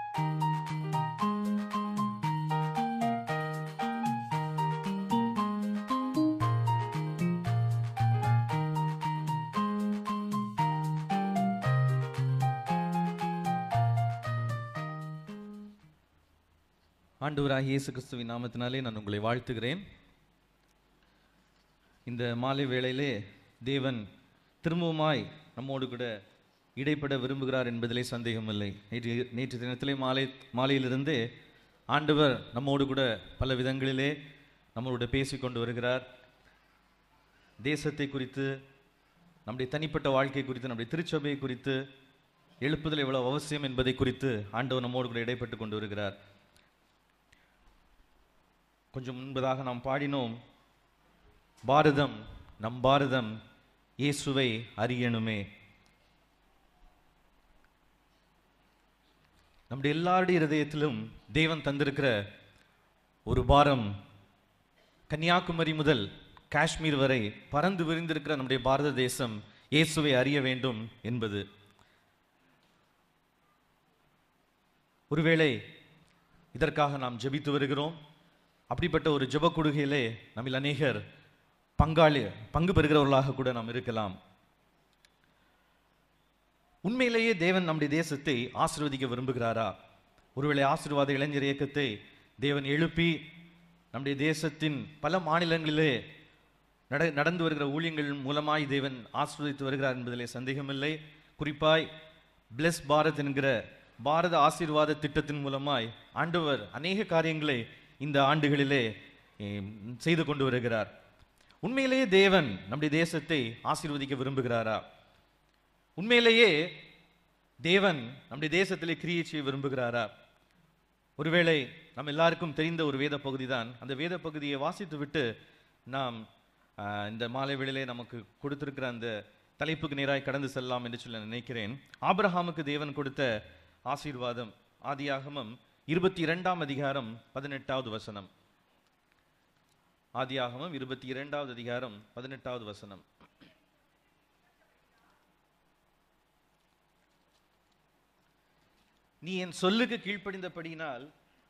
ஆண்டவராகிய இயேசு கிறிஸ்துவின் நாமத்தினாலே நான் உங்களை வாழ்த்துகிறேன் இந்த மாலை வேளையிலே தேவன் திரும்பவுமாய் நம்மோடு கூட இடைப்பட விரும்புகிறார் என்பதிலே சந்தேகமில்லை நேற்று நேற்று தினத்திலே மாலை மாலையிலிருந்து ஆண்டவர் நம்மோடு கூட பல விதங்களிலே நம்மளோட பேசிக்கொண்டு வருகிறார் தேசத்தை குறித்து நம்முடைய தனிப்பட்ட வாழ்க்கை குறித்து நம்முடைய திருச்சபையை குறித்து எழுப்புதல் எவ்வளவு அவசியம் என்பதை குறித்து ஆண்டவர் நம்மோடு கூட இடைப்பட்டு கொண்டு வருகிறார் கொஞ்சம் முன்பதாக நாம் பாடினோம் பாரதம் நம் பாரதம் இயேசுவை அறியணுமே நம்முடைய எல்லாருடைய இருதயத்திலும் தேவன் தந்திருக்கிற ஒரு பாரம் கன்னியாகுமரி முதல் காஷ்மீர் வரை பறந்து விரிந்திருக்கிற நம்முடைய பாரத தேசம் இயேசுவை அறிய வேண்டும் என்பது ஒருவேளை இதற்காக நாம் ஜெபித்து வருகிறோம் அப்படிப்பட்ட ஒரு ஜெப கொடுகையிலே நம்மில் அநேகர் பங்காளி பங்கு பெறுகிறவர்களாக கூட நாம் இருக்கலாம் உண்மையிலேயே தேவன் நம்முடைய தேசத்தை ஆசீர்வதிக்க விரும்புகிறாரா ஒருவேளை ஆசீர்வாத இளைஞர் இயக்கத்தை தேவன் எழுப்பி நம்முடைய தேசத்தின் பல மாநிலங்களிலே நட நடந்து வருகிற ஊழியங்கள் மூலமாய் தேவன் ஆசீர்வதித்து வருகிறார் என்பதிலே சந்தேகமில்லை குறிப்பாய் பிளஸ் பாரத் என்கிற பாரத ஆசீர்வாத திட்டத்தின் மூலமாய் ஆண்டவர் அநேக காரியங்களை இந்த ஆண்டுகளிலே eh, செய்து கொண்டு வருகிறார் உண்மையிலேயே தேவன் நம்முடைய தேசத்தை ஆசீர்வதிக்க விரும்புகிறாரா உண்மையிலேயே தேவன் நம்முடைய தேசத்திலே கிரியை செய்ய விரும்புகிறாரா ஒருவேளை நம்ம எல்லாருக்கும் தெரிந்த ஒரு வேத பகுதி தான் அந்த வேத பகுதியை வாசித்து விட்டு நாம் ஆஹ், இந்த மாலை வேளையிலே நமக்கு கொடுத்திருக்கிற அந்த தலைப்புக்கு நேராய் கடந்து செல்லலாம் என்று சொல்லி நான் நினைக்கிறேன் ஆபிரகாமுக்கு தேவன் கொடுத்த ஆசீர்வாதம் ஆதியாகமம் இருபத்தி இரண்டாம் அதிகாரம் பதினெட்டாவது வசனம் ஆதியாகமம் இருபத்தி இரண்டாவது அதிகாரம் பதினெட்டாவது வசனம் நீ என் சொல்லுக்கு கீழ்ப்படிந்தபடியினால்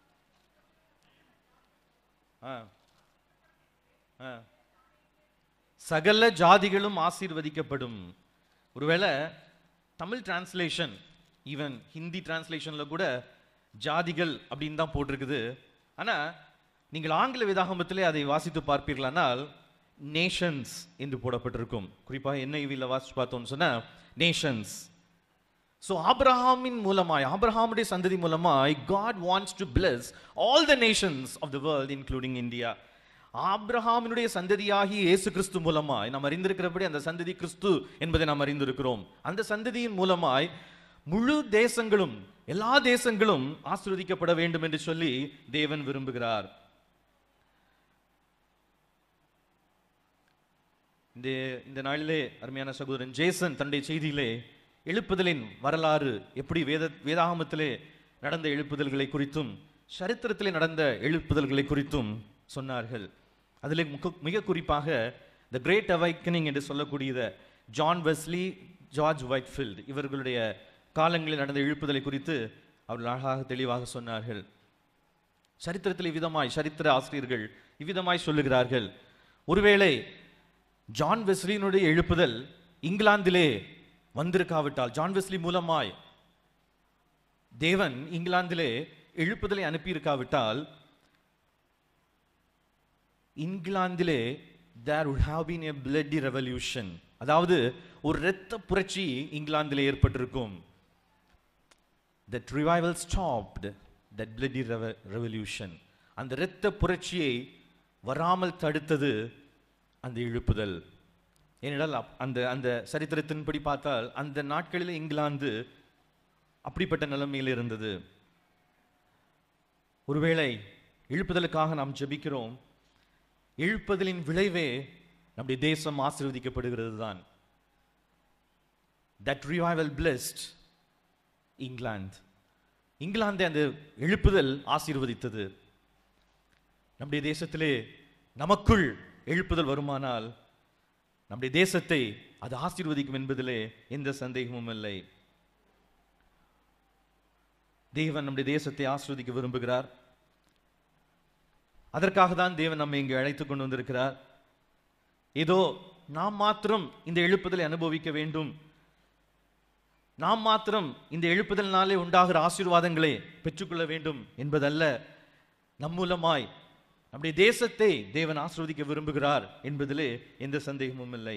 ஆ, ஆ. சகல ஜாதிகளும் ஆசீர்வதிக்கப்படும் ஒருவேளை தமிழ் டிரான்ஸ்லேஷன் ஈவன் ஹிந்தி டிரான்ஸ்லேஷன்ல கூட ஜாதிகள் அப்படின்னு தான் போட்டிருக்குது ஆனா நீங்கள் ஆங்கில வேதாகமத்திலே அதை வாசித்து பார்ப்பீர்களானால் நேஷன்ஸ் என்று போடப்பட்டிருக்கும் குறிப்பாக என்ஐவியில் வாசிச்சு பார்த்தோம்னு சொன்னா நேஷன்ஸ் ஸோ ஆபிரஹாமின் மூலமாய் ஆபிரஹாமுடைய சந்ததி மூலமாய் God wants to bless all the nations of the world including India ஆபிரஹாமினுடைய சந்ததியாகி இயேசு கிறிஸ்து மூலமாய் நாம் அறிந்திருக்கிறபடி அந்த சந்ததி கிறிஸ்து என்பதை நாம் அறிந்திருக்கிறோம் அந்த சந்ததியின் மூலமாய் முழு தேசங்களும் எல்லா தேசங்களும் ஆசீர்வதிக்கப்பட வேண்டும் என்று சொல்லி தேவன் விரும்புகிறார் இந்த இந்த நாளிலே அருமையான சகோதரன் ஜேசன் தன்னுடைய செய்தியிலே எழுப்புதலின் வரலாறு எப்படி வேத வேதாகமத்திலே நடந்த எழுப்புதல்களை குறித்தும் சரித்திரத்திலே நடந்த எழுப்புதல்களை குறித்தும் சொன்னார்கள் அதிலே முக மிக குறிப்பாக த கிரேட் அவைக்கனிங் என்று சொல்லக்கூடியத ஜான் வெஸ்லி ஜார்ஜ் ஒயிட்ஃபீல்ட் இவர்களுடைய காலங்களில் நடந்த எழுப்புதலை குறித்து அவர்கள் அழகாக தெளிவாக சொன்னார்கள் சரித்திரத்தில் இவ்விதமாய் சரித்திர ஆசிரியர்கள் இவ்விதமாய் சொல்லுகிறார்கள் ஒருவேளை ஜான் வெஸ்லியினுடைய எழுப்புதல் இங்கிலாந்திலே வந்திருக்காவிட்டால் ஜான் வெஸ்லி மூலமாய் தேவன் இங்கிலாந்திலே எழுப்புதலை அனுப்பியிருக்காவிட்டால் இங்கிலாந்திலே தேர் would have been a bloody revolution அதாவது ஒரு இரத்த புரட்சி இங்கிலாந்திலே ஏற்பட்டிருக்கும் that revival stopped that bloody revo- revolution அந்த இரத்த புரட்சியை வராமல் தடுத்தது அந்த எழுப்புதல் ஏனென்றால் அப்- அந்த அந்த சரித்திரத்தின்படி பார்த்தால் அந்த நாட்களில் இங்கிலாந்து அப்படிப்பட்ட நிலைமையில் இருந்தது ஒருவேளை எழுப்புதலுக்காக நாம் ஜெபிக்கிறோம் எழுப்புதலின் விளைவே நம்முடைய தேசம் ஆசீர்வதிக்கப்படுகிறது தான் தட் ரிவைவல் பிளஸ்ட் இங்கிலாந்து இங்கிலாந்தை அந்த எழுப்புதல் ஆசீர்வதித்தது நம்முடைய தேசத்திலே நமக்குள் எழுப்புதல் வருமானால் நம்முடைய தேசத்தை அது ஆசீர்வதிக்கும் என்பதிலே எந்த சந்தேகமும் இல்லை தேவன் நம்முடைய தேசத்தை ஆஸ்வதிக்க விரும்புகிறார் அதற்காக தான் தேவன் நம்மை இங்கு அழைத்து கொண்டு வந்திருக்கிறார் ஏதோ நாம் மாத்திரம் இந்த எழுப்புதலை அனுபவிக்க வேண்டும் நாம் மாத்திரம் இந்த எழுப்புதலினாலே உண்டாகிற ஆசீர்வாதங்களை பெற்றுக்கொள்ள வேண்டும் என்பதல்ல நம் மூலமாய் நம்முடைய தேசத்தை தேவன் ஆசீர்வதிக்க விரும்புகிறார் என்பதிலே எந்த சந்தேகமும் இல்லை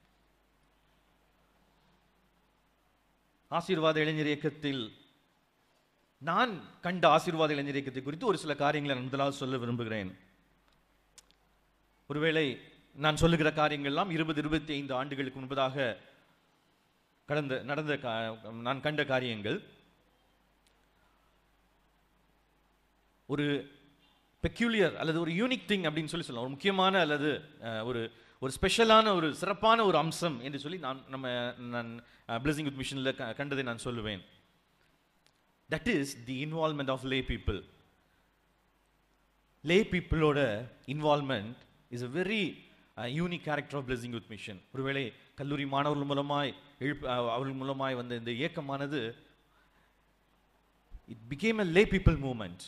ஆசீர்வாத இளைஞர் இயக்கத்தில் நான் கண்ட ஆசீர்வாத இளைஞர் இயக்கத்தை குறித்து ஒரு சில காரியங்களை நான் முதலாவது சொல்ல விரும்புகிறேன் ஒருவேளை நான் சொல்லுகிற காரியங்கள்லாம் இருபது இருபத்தி ஐந்து ஆண்டுகளுக்கு முன்பதாக கடந்த நடந்த கா- நான் கண்ட காரியங்கள் ஒரு பெக்யூலியர் அல்லது ஒரு யூனிக் திங் அப்படின்னு சொல்லி சொல்லலாம் ஒரு முக்கியமான அல்லது அஹ், ஒரு ஒரு ஸ்பெஷலான ஒரு சிறப்பான ஒரு அம்சம் என்று சொல்லி நான் நம்ம நான் பிளஸிங் வித் மிஷனில் கண்டதை நான் சொல்லுவேன் that is the involvement of lay people lay பீப்புளோட involvement is a very unique character of blessing with mission ஒருவேளை கல்லூரி மாணவர்கள் மூலமாய் எழுப்பு அஹ், அவர்கள் மூலமாய் வந்த இந்த இயக்கமானது it became a lay people movement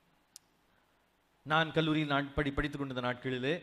நான் கல்லூரியில் நான் படி படித்துக் கொண்டிருந்த நாட்களிலே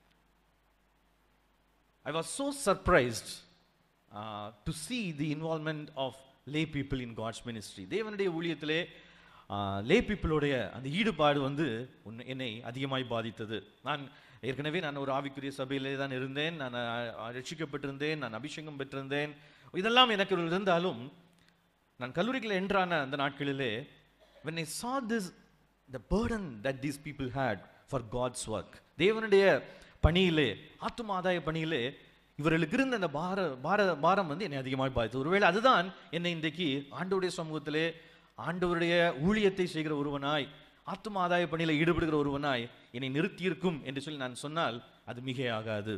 I was so surprised uh, to see the involvement of lay people in God's ministry. தேவனுடைய ஊழியத்திலே லே பீப்புளுடைய அந்த ஈடுபாடு வந்து உன்னை- என்னை அதிகமாய் பாதித்தது நான் ஏற்கனவே நான் ஒரு ஆவிக்குரிய சபையிலே தான் இருந்தேன் நான் அஹ், ரட்சிக்கப்பட்டிருந்தேன் நான் அபிஷேகம் பெற்றிருந்தேன் இதெல்லாம் எனக்கு இருந்தாலும் நான் கல்லூரிக்குள்ள என்றான அந்த நாட்களிலே when I saw this the burden that these people had for God's work தேவனுடைய பணியிலே ஆத்தும ஆதாய பணியிலே இவர்களுக்கு இருந்த அந்த பார பார பாரம் வந்து என்னை அதிகமாக பாதித்தது ஒருவேளை அதுதான் என்னை இன்றைக்கு ஆண்டவருடைய சமூகத்திலே ஆண்டவருடைய ஊழியத்தை செய்கிற ஒருவனாய் ஆத்தும ஆதாய பணியில ஈடுபடுகிற ஒருவனாய் என்னை நிறுத்தியிருக்கும் என்று சொல்லி நான் சொன்னால் அது மிகையாகாது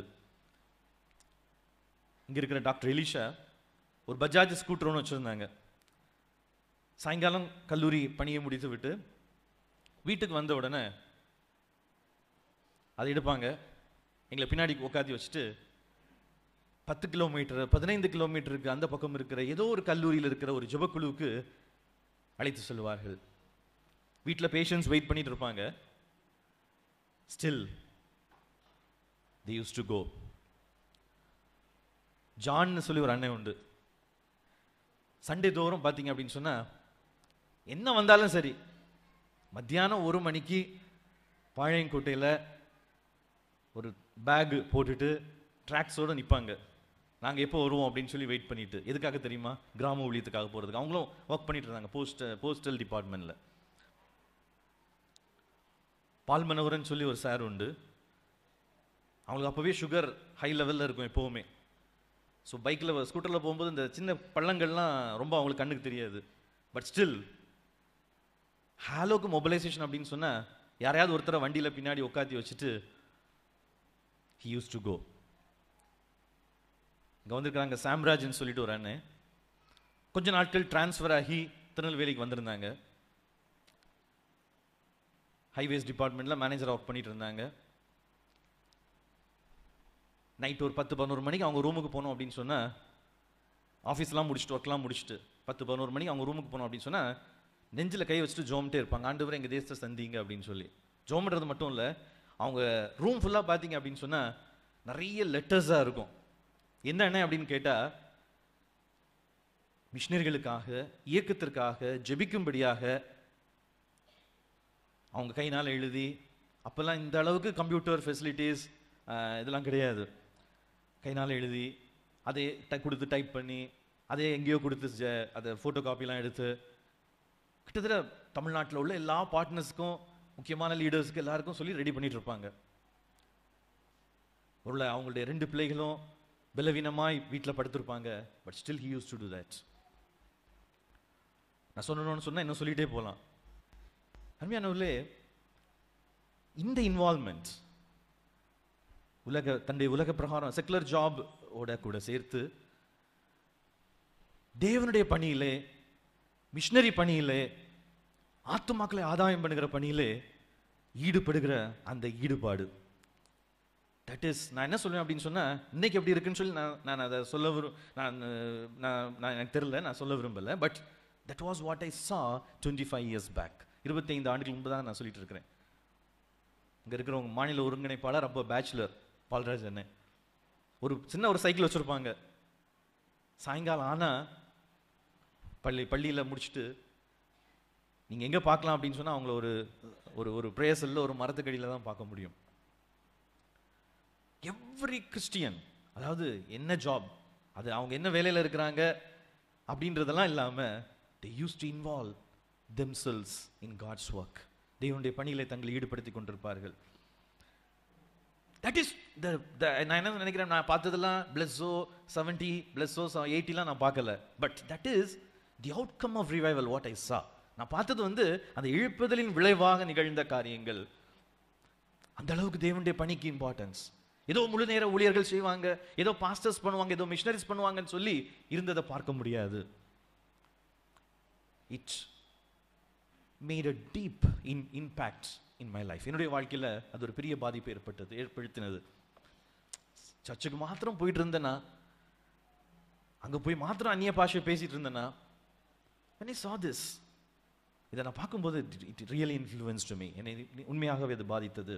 இங்க இருக்கிற டாக்டர் எலிஷா ஒரு பஜாஜ் ஸ்கூட்டர் ஒன்று வச்சுருந்தாங்க சாயங்காலம் கல்லூரி பணியை முடித்து விட்டு வீட்டுக்கு வந்த உடனே அதை எடுப்பாங்க எங்களை பின்னாடி உட்காத்தி வச்சுட்டு பத்து கிலோமீட்டர் பதினைந்து கிலோமீட்டருக்கு அந்த பக்கம் இருக்கிற ஏதோ ஒரு கல்லூரியில் இருக்கிற ஒரு ஜெபக்குழுவுக்கு அழைத்து செல்வார்கள் வீட்டில் பேஷண்ட்ஸ் வெயிட் பண்ணிட்டு இருப்பாங்க still the used to go ஜான்னு சொல்லி ஒரு அண்ணன் உண்டு சண்டே தோறும் பார்த்தீங்க அப்படின்னு சொன்னா என்ன வந்தாலும் சரி மத்தியானம் ஒரு மணிக்கு பாளையங்கோட்டையில் ஒரு பேக் போட்டுட்டு ட்ராக்ஸோடு நிற்பாங்க நாங்கள் எப்போ வருவோம் அப்படின்னு சொல்லி வெயிட் பண்ணிட்டு எதுக்காக தெரியுமா கிராம ஊழியத்துக்காக போகிறதுக்கு அவங்களும் ஒர்க் பண்ணிட்டு இருந்தாங்க போஸ்ட் போஸ்டல் டிபார்ட்மெண்ட்டில் பால்மனவரன் சொல்லி ஒரு சார் உண்டு அவங்களுக்கு அப்போவே சுகர் ஹை லெவலில் இருக்கும் எப்போவுமே ஸோ பைக்கில் ஸ்கூட்டரில் போகும்போது இந்த சின்ன பள்ளங்கள்லாம் ரொம்ப அவங்களுக்கு கண்ணுக்கு தெரியாது பட் ஸ்டில் ஹாலோக்கு மொபைலைசேஷன் அப்படின்னு சொன்னால் யாரையாவது ஒருத்தரை வண்டியில் பின்னாடி உட்காத்தி வச்சுட்டு ஹி யூஸ் டு கோ இங்கே வந்திருக்கிறாங்க சாம்ராஜ்னு சொல்லிட்டு ஒரு அண்ணன் கொஞ்ச நாட்கள் டிரான்ஸ்ஃபர் ஆகி திருநெல்வேலிக்கு வந்திருந்தாங்க ஹைவேஸ் டிபார்ட்மெண்ட்டில் மேனேஜர் ஒர்க் பண்ணிட்டு இருந்தாங்க நைட் ஒரு பத்து பதினோரு மணிக்கு அவங்க ரூமுக்கு போகணும் அப்படின்னு சொன்னால் ஆஃபீஸ்லாம் முடிச்சுட்டு ஒர்க்லாம் முடிச்சுட்டு பத்து பதினோரு மணிக்கு அவங்க ரூமுக்கு போகணும் அப்படின்னு சொன்னால் நெஞ்சில் கை வச்சுட்டு ஜோம்ட்டே இருப்பாங்க ஆண்டவரை எங்கள் தேசத்தை சந்திங்க அப்படின்னு சொல்லி ஜோம்ன்றது மட்டும் இல்லை அவங்க ரூம் ஃபுல்லாக பார்த்தீங்க அப்படின்னு சொன்னால் நிறைய லெட்டர்ஸாக இருக்கும் என்னென்ன அப்படின்னு கேட்டால் மிஷினரிகளுக்காக இயக்கத்திற்காக ஜெபிக்கும்படியாக அவங்க கைனால் எழுதி அப்போல்லாம் இந்த அளவுக்கு கம்ப்யூட்டர் ஃபெசிலிட்டிஸ் இதெல்லாம் கிடையாது கைனால் எழுதி அதை டை கொடுத்து டைப் பண்ணி அதை எங்கேயோ கொடுத்து ஜ- அதை ஃபோட்டோ காப்பிலாம் எடுத்து கிட்டத்தட்ட தமிழ்நாட்டில் உள்ள எல்லா பார்ட்னர்ஸ்க்கும் முக்கியமான லீடர்ஸ்க்கு எல்லாருக்கும் சொல்லி ரெடி பண்ணிட்டு இருப்பாங்க உள்ள அவங்களுடைய ரெண்டு பிள்ளைகளும் பலவீனமாய் வீட்டில் படுத்திருப்பாங்க but still he used to do that நான் சொல்லணும்னு சொன்னா இன்னும் சொல்லிட்டே போகலாம் அருமையானவர்களே இந்த இன்வால்மெண்ட் உலக தன்னுடைய உலக பிரகாரம் செக்குலர் ஜாப் ஓட கூட சேர்த்து தேவனுடைய பணியிலே மிஷினரி பணியிலே ஆத்துமாக்களை ஆதாயம் பண்ணுகிற பணியிலே ஈடுபடுகிற அந்த ஈடுபாடு தட் இஸ் நான் என்ன சொல்லுவேன் அப்படின்னு சொன்னா இன்னைக்கு எப்படி இருக்குன்னு சொல்லி நான் நான் அதை சொல்ல விரும் நான் அஹ், நான் நான் எனக்கு தெரியல நான் சொல்ல விரும்பல but that was what I saw twenty five years back இருபத்தைந்து ஆண்டுகள் முன்பு தான் நான் சொல்லிட்டு இருக்கிறேன் இங்கே இருக்கிறவங்க மாநில ஒருங்கிணைப்பாளர் அப்போ பேச்சுலர் பால்ராஜ் அண்ணன் ஒரு சின்ன ஒரு சைக்கிள் வச்சுருப்பாங்க சாயங்காலம் ஆனால் பள்ளி பள்ளியில் முடிச்சுட்டு நீங்கள் எங்கே பார்க்கலாம் அப்படின்னு சொன்னால் அவங்கள ஒரு ஒரு ஒரு பிரேசலில் ஒரு மரத்துக்கடியில் தான் பார்க்க முடியும் எவ்ரி கிறிஸ்டியன் அதாவது என்ன ஜாப் அது அவங்க என்ன வேலையில் இருக்கிறாங்க அப்படின்றதெல்லாம் இல்லாமல் they used to involve themselves in God's work தேவனுடைய பணிகளை தங்களை ஈடுபடுத்தி கொண்டிருப்பார்கள் தட் இஸ் த நான் என்ன நினைக்கிறேன் நான் பார்த்ததெல்லாம் பிளஸ்ஸோ செவன்ட்டி பிளஸ்ஸோ எயிட்டிலாம் நான் பார்க்கல but that is the outcome of revival what I saw நான் பார்த்தது வந்து அந்த இழுப்புதலின் விளைவாக நிகழ்ந்த காரியங்கள் அந்த அளவுக்கு தேவனுடைய பணிக்கு இம்பார்ட்டன்ஸ் ஏதோ முழு நேர ஊழியர்கள் செய்வாங்க ஏதோ பாஸ்டர்ஸ் பண்ணுவாங்க ஏதோ மிஷனரிஸ் பண்ணுவாங்கன்னு சொல்லி இருந்ததை பார்க்க முடியாது it made a deep in impact in my life என்னுடைய வாழ்க்கையில் அது ஒரு பெரிய பாதிப்பு ஏற்பட்டது ஏற்படுத்தினது சர்ச்சுக்கு மாத்திரம் போயிட்டு இருந்தேன்னா அங்கே போய் மாத்திரம் அந்நிய பாஷை பேசிட்டு இருந்தேன்னா when I saw this இதை நான் பார்க்கும்போது it really influence to me என்னை உண்மையாகவே அது பாதித்தது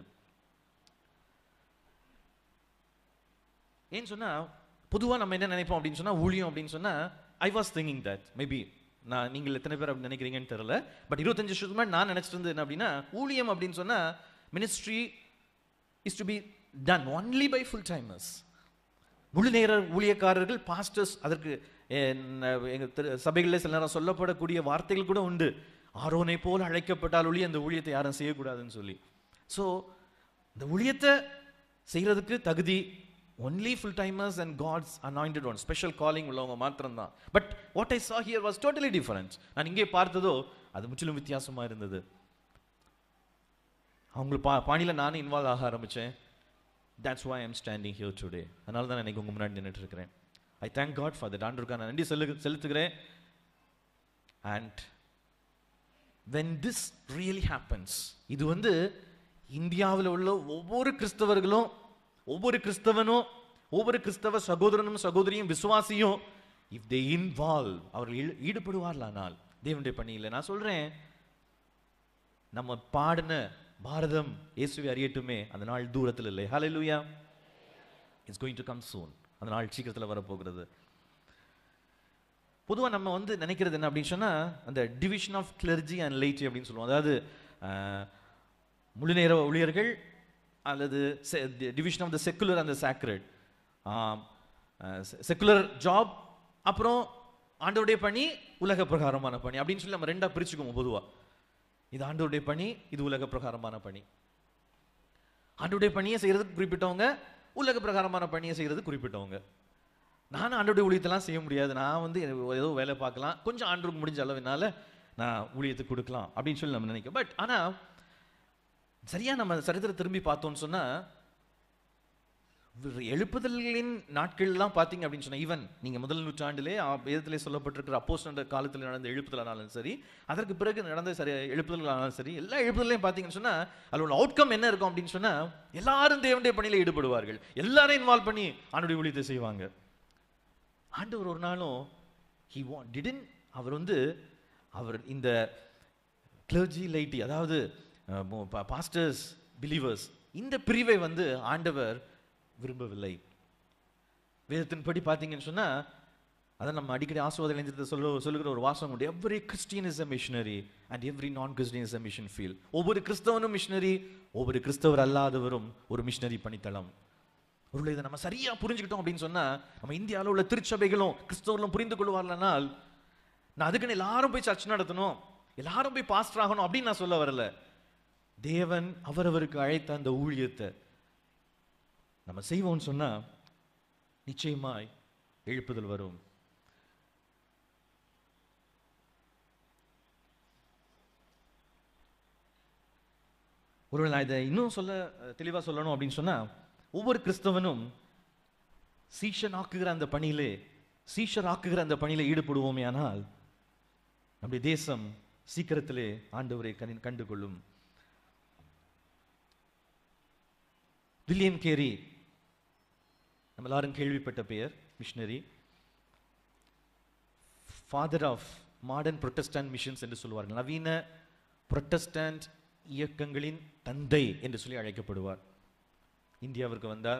ஏன்னு சொன்னா பொதுவாக நம்ம என்ன நினைப்போம் அப்படின்னு சொன்னா ஊழியம் அப்படின்னு சொன்னா I was thinking that maybe நான் நீங்கள் எத்தனை பேர் அப்படி நினைக்கிறீங்கன்னு தெரியல பட் இருபத்தஞ்சு வருஷத்துக்கு முன்னாடி நான் நினைச்சிட்டு இருந்தது என்ன அப்படின்னா ஊழியம் அப்படின்னு சொன்னா ministry is to be done only by full timers முழு நேர ஊழியக்காரர்கள் பாஸ்டர்ஸ் அதற்கு எங்கள் சபைகளில் சில நேரம் சொல்லப்படக்கூடிய வார்த்தைகள் கூட உண்டு ஆரோனை போல் அழைக்கப்பட்டால் ஒளி அந்த ஊழியத்தை யாரும் செய்யக்கூடாதுன்னு சொல்லி ஸோ இந்த ஊழியத்தை செய்கிறதுக்கு தகுதி only full timers and God's anointed one special calling உள்ளவங்க மாத்திரம்தான் பட் வாட் ஐ சா ஹியர் வாஸ் டோட்டலி டிஃபரன்ஸ் நான் இங்கே பார்த்ததோ அது முற்றிலும் வித்தியாசமாக இருந்தது அவங்க பா பாணியில் நானும் இன்வால்வ் ஆக ஆரம்பித்தேன் that's why I'm standing here today அதனால தான் எனக்கு உங்கள் முன்னாடி நின்றுட்டு இருக்கிறேன் I thank God for that ஆண்டுக்கான நன்றி செல்லு செலுத்துகிறேன் and when this really happens இது வந்து இந்தியாவில் உள்ள ஒவ்வொரு கிறிஸ்தவர்களும் ஒவ்வொரு கிறிஸ்தவனும் ஒவ்வொரு கிறிஸ்தவ சகோதரனும் சகோதரியும் விசுவாசியும் இஃப் தே இன்வால்வ் அவர்கள் ஈடு- ஈடுபடுவார்களானால் தேவனுடைய பணியில் நான் சொல்றேன் நம்ம பாடின பாரதம் இயேசுவை அறியட்டுமே அந்த நாள் தூரத்தில் இல்லை ஹalleluya it's going to come soon அந்த நாள் சீக்கிரத்தில் வரப்போகிறது பொதுவாக நம்ம வந்து நினைக்கிறது என்ன அப்படின்னு சொன்னா அந்த division of clergy and laity அப்படின்னு சொல்லுவோம் அதாவது அஹ், முழு நேர ஊழியர்கள் அல்லது டிவிஷன் ஆஃப் த செக்குலர் அந்த சாக்ரட் செக்குலர் ஜாப் அப்புறம் ஆண்டவருடைய பணி உலக பிரகாரமான பணி அப்படின்னு சொல்லி நம்ம ரெண்டா பிரிச்சுக்குவோம் பொதுவா இது ஆண்டவருடைய பணி இது உலக பிரகாரமான பணி ஆண்டவருடைய பணியை செய்யறதுக்கு குறிப்பிட்டவங்க உலக பிரகாரமான பணியை செய்யறது குறிப்பிட்டவங்க நானும் ஆண்டோடைய ஊழியத்தெல்லாம் செய்ய முடியாது நான் வந்து ஏதோ வேலை பார்க்கலாம் கொஞ்சம் ஆண்டோருக்கு முடிஞ்ச அளவுனால நான் ஊழியத்துக்கு கொடுக்கலாம் அப்படின்னு சொல்லி நம்ம நினைக்கிறோம் பட் ஆனா சரியா நம்ம சரித்திரம் திரும்பி பார்த்தோம்னு சொன்னா இவர் எழுப்புதல்களின் நாட்கள்லாம் பார்த்தீங்க அப்படின்னு சொன்னா ஈவன் நீங்க முதல் நூற்றாண்டிலே ஆ- வேதத்திலே சொல்லப்பட்டிருக்கிற அப்போஸ் காலத்தில் நடந்த எழுப்புதலானாலும் சரி அதற்கு பிறகு நடந்த சரி எழுப்புதலானாலும் சரி எல்லா எழுப்புதலையும் பார்த்தீங்கன்னு சொன்னா அதோட அவுட்கம் என்ன இருக்கும் அப்படின்னு சொன்னா எல்லாரும் தேவனுடைய பணியில ஈடுபடுவார்கள் எல்லாரையும் இன்வால்வ் பண்ணி ஆண்டுடைய ஊழியத்தை செய்வாங்க ஆண்டவர் ஒரு நாளும் ஹி வாண்ட் டிடன் அவர் வந்து அவர் இந்த கிளர்ஜி லைட்டி அதாவது பாஸ்டர்ஸ் பிலீவர்ஸ் இந்த பிரிவை வந்து ஆண்டவர் விரும்பவில்லை வேதத்தின்படி பார்த்தீங்கன்னு சொன்னா அதான் நம்ம அடிக்கடி ஆசுவாத இளைஞரத்தை சொல்ல சொல்லுகிற ஒரு வாசகம் உண்டு every Christian is a missionary and every non Christian is a mission field ஒவ்வொரு கிறிஸ்தவனும் மிஷனரி ஒவ்வொரு கிறிஸ்தவர் அல்லாதவரும் ஒரு மிஷனரி பணித்தளம் ஒருவேளை இதை நம்ம சரியா புரிஞ்சுக்கிட்டோம் அப்படின்னு சொன்னா நம்ம இந்தியாவில் உள்ள திருச்சபைகளும் கிறிஸ்தவர்களும் புரிந்து கொள்வார்களானால் நான் அதுக்குன்னு எல்லாரும் போய் சர்ச் நடத்தணும் எல்லாரும் போய் பாஸ்டர் ஆகணும் அப்படின்னு நான் சொல்ல வரல தேவன் அவரவருக்கு அழைத்த அந்த ஊழியத்தை நம்ம செய்வோம்னு சொன்னா நிச்சயமாய் எழுப்புதல் வரும் ஒருவேளை நான் இதை இன்னும் சொல்ல அஹ், தெளிவா சொல்லணும் அப்படின்னு சொன்னா ஒவ்வொரு கிறிஸ்தவனும் சீஷன் ஆக்குகிற அந்த பணியிலே சீஷர் ஆக்குகிற அந்த பணியில ஈடுபடுவோமே ஆனால் நம்முடைய தேசம் சீக்கிரத்திலே ஆண்டவரை கண் கண்டு கொள்ளும் வில்லியம் கேரி நம்ம எல்லாரும் கேள்விப்பட்ட பெயர் missionary father of modern protestant missions என்று சொல்வார்கள் நவீன புரொட்டஸ்டாண்ட் இயக்கங்களின் தந்தை என்று சொல்லி அழைக்கப்படுவார் இந்தியாவிற்கு வந்தார்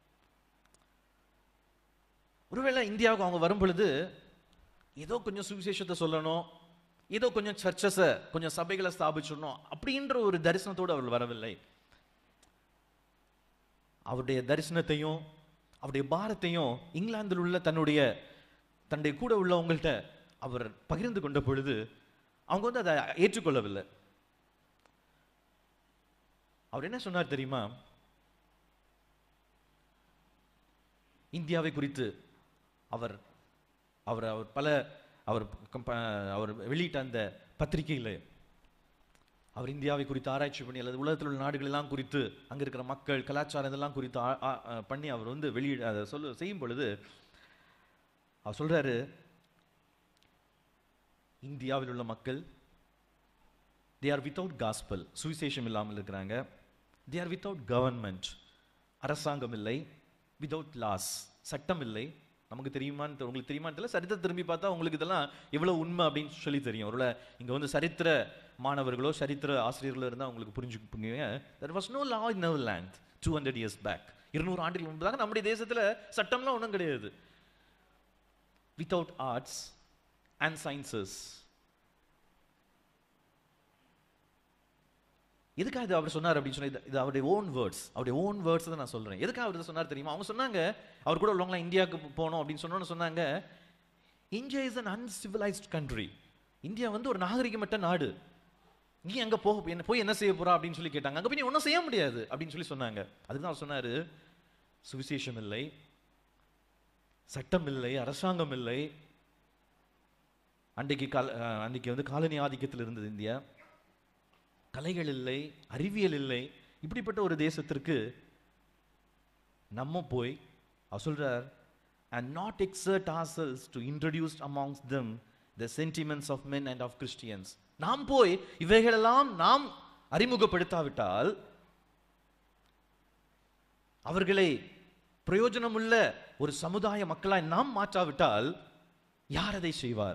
ஒருவேளை இந்தியாவுக்கு அவங்க வரும் பொழுது ஏதோ கொஞ்சம் சுவிசேஷத்தை சொல்லணும் ஏதோ கொஞ்சம் சர்ச்சஸை கொஞ்சம் சபைகளை ஸ்தாபிச்சிடணும் அப்படின்ற ஒரு தரிசனத்தோடு அவர்கள் வரவில்லை அவருடைய தரிசனத்தையும் அவருடைய பாரத்தையும் இங்கிலாந்தில் உள்ள தன்னுடைய தன்னுடைய கூட உள்ளவங்கள்ட்ட அவர் பகிர்ந்து கொண்ட பொழுது அவங்க வந்து அதை ஏற்றுக்கொள்ளவில்லை அவர் என்ன சொன்னார் தெரியுமா இந்தியாவை குறித்து அவர் அவர் அவர் பல அவர் கம்ப- அவர் வெளியிட்ட அந்த பத்திரிகையில் அவர் இந்தியாவை குறித்து ஆராய்ச்சி பண்ணி அல்லது உலகத்தில் உள்ள நாடுகள் எல்லாம் குறித்து அங்க இருக்கிற மக்கள் கலாச்சாரம் இதெல்லாம் குறித்து ஆ- ஆ- ஆ, பண்ணி அவர் வந்து வெளியிட அதை சொல்ல செய்யும் பொழுது அவர் சொல்றாரு இந்தியாவில் உள்ள மக்கள் தே ஆர் வித்தவுட் காஸ்பல் சுவிசேஷம் இல்லாமல் இருக்கிறாங்க தே ஆர் வித்தவுட் கவர்மெண்ட் அரசாங்கம் இல்லை வித்தவுட் லாஸ் சட்டம் இல்லை நமக்கு தெரியுமான்னு தெ- உங்களுக்கு தெரியுமான்னு தெரியல சரித்திரம் திரும்பி பார்த்தா உங்களுக்கு இதெல்லாம் எவ்வளவு உண்மை அப்படின்னு சொல்லி தெரியும் ஒருவேளை இங்க வந்து சரித்திர மாணவர்களோ சரித்திர ஆசிரியர்களோ இருந்தால் உங்களுக்கு புரிஞ்சுப்பீங்க there was no law in our land two hundred years back இருநூறு ஆண்டுகள் முன்பதாக நம்முடைய தேசத்துல சட்டம்லாம் ஒன்றும் கிடையாது வித்தவுட் ஆர்ட்ஸ் அண்ட் சயின்சஸ் எதுக்காக இது அவர் சொன்னார் அப்படின்னு சொல்லி இது- இது அவருடைய ஓன் வேர்ட்ஸ் அவருடைய ஓன் வேர்ட்ஸ் தான் நான் சொல்றேன் எதுக்காக அவர் இதை சொன்னார் தெரியுமா அவங்க சொன்னாங்க அவர் கூட உள்ளவங்களாம் இந்தியாவுக்கு போ- போனோம் அப்படின்னு சொன்னோன்னு சொன்னாங்க India is an uncivilized country India வந்து ஒரு நாகரிகமற்ற நாடு நீ அங்க போக என்ன போய் என்ன செய்ய போறா அப்படின்னு சொல்லி கேட்டாங்க அங்க போய் நீ ஒன்றும் செய்ய முடியாது அப்படின்னு சொல்லி சொன்னாங்க அதுக்கு தான் அவர் சொன்னாரு சுவிசேஷம் இல்லை சட்டம் இல்லை அரசாங்கம் இல்லை அன்றைக்கு கால அஹ், அன்றைக்கு வந்து காலனி ஆதிக்கத்தில் இருந்தது இந்தியா கலைகள் இல்லை அறிவியல் இல்லை இப்படிப்பட்ட ஒரு தேசத்திற்கு நம்ம போய் அவர் சொல்றார் and not exert ourselves to introduce amongst them the sentiments of men and of Christians நாம் போய் இவைகளெல்லாம் நாம் அறிமுகப்படுத்தாவிட்டால் அவர்களை பிரயோஜனமுள்ள ஒரு சமுதாய மக்களாய் நாம் மாற்றாவிட்டால் யார் அதை செய்வார்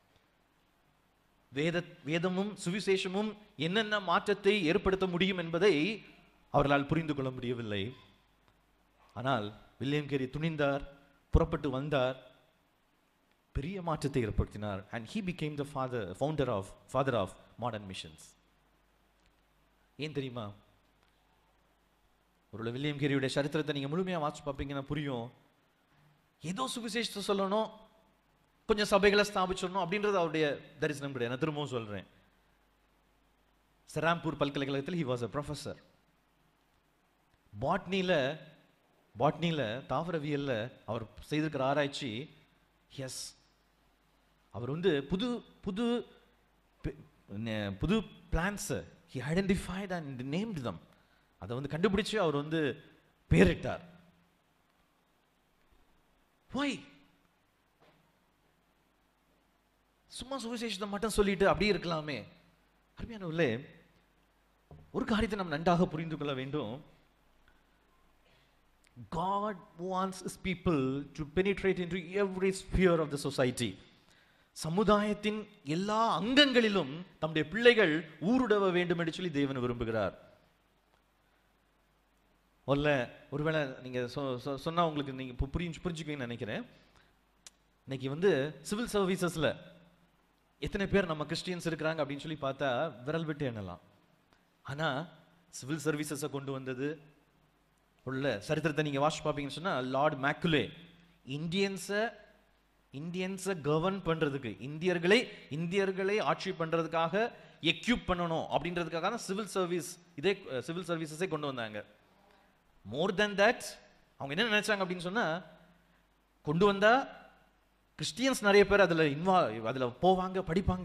வேத வேதமும் சுவிசேஷமும் என்னென்ன மாற்றத்தை ஏற்படுத்த முடியும் என்பதை அவர்களால் புரிந்து கொள்ள முடியவில்லை ஆனால் வில்லியம் கேரி துணிந்தார் புறப்பட்டு வந்தார் பெரிய மாற்றத்தை ஏற்படுத்தினார் and he became the father founder of father of modern missions ஏன் தெரியுமா ஒரு வில்லியம் கேரியுடைய சரித்திரத்தை நீங்க முழுமையா வாசிச்சு பார்ப்பீங்கன்னா புரியும் ஏதோ சுவிசேஷத்தை சொல்லணும் கொஞ்சம் சபைகளை ஸ்தாபிச்சிடணும் அப்படின்றது அவருடைய தரிசனம் கிடையாது நான் திரும்பவும் சொல்றேன் செராம்பூர் பல்கலைக்கழகத்தில் ஹி வாஸ் அ ப்ரொஃபஸர் பாட்னியில் பாட்னியில் தாவரவியல்ல அவர் செய்திருக்கிற ஆராய்ச்சி எஸ் அவர் வந்து புது புது பெ- நெ- புது பிளான்ஸை he identified and named them அதை வந்து கண்டுபிடிச்சு அவர் வந்து பேரிட்டார் ஒய் சும்மா சுவிசேஷத்தை மட்டும் சொல்லிட்டு அப்படியே இருக்கலாமே அருமையானவர்களே ஒரு காரியத்தை நாம் நன்றாக புரிந்து கொள்ள வேண்டும் God wants his people to penetrate into every sphere of the society. சமுதாயத்தின் எல்லா அங்கங்களிலும் தம்முடைய பிள்ளைகள் ஊருடவ வேண்டும் என்று சொல்லி தேவன் விரும்புகிறார் ஒல்ல ஒருவேளை நீங்க சொ- சொ- சொன்னா உங்களுக்கு நீங்க பு- புரிஞ்சு புரிஞ்சுக்குவீங்கன்னு நினைக்கிறேன் இன்னைக்கு வந்து சிவில் சர்வீசஸ்ல எத்தனை பேர் நம்ம கிறிஸ்டியன்ஸ் இருக்கிறாங்க அப்படின்னு சொல்லி பார்த்தா விரல் விட்டு எண்ணலாம் ஆனா சிவில் சர்வீசஸை கொண்டு வந்தது உள்ள சரித்திரத்தை நீங்க வாசிச்சு பார்ப்பீங்கன்னு சொன்னா லார்ட் மேக்குலே இந்தியன்ஸை இந்தியன்ஸை கவர்ன் பண்றதுக்கு இந்தியர்களை இந்தியர்களை ஆட்சி பண்றதுக்காக எக்யூப் பண்ணணும் அப்படின்றதுக்காக தான் சிவில் சர்வீஸ் இதே சிவில் சர்வீசஸே கொண்டு வந்தாங்க மோர் தென் தட் அவங்க என்ன நினைச்சாங்க அப்படின்னு சொன்னா கொண்டு வந்தா கிறிஸ்டியன்ஸ் நிறைய பேர் அதுல இன்வால்வ் அதுல போவாங்க படிப்பாங்க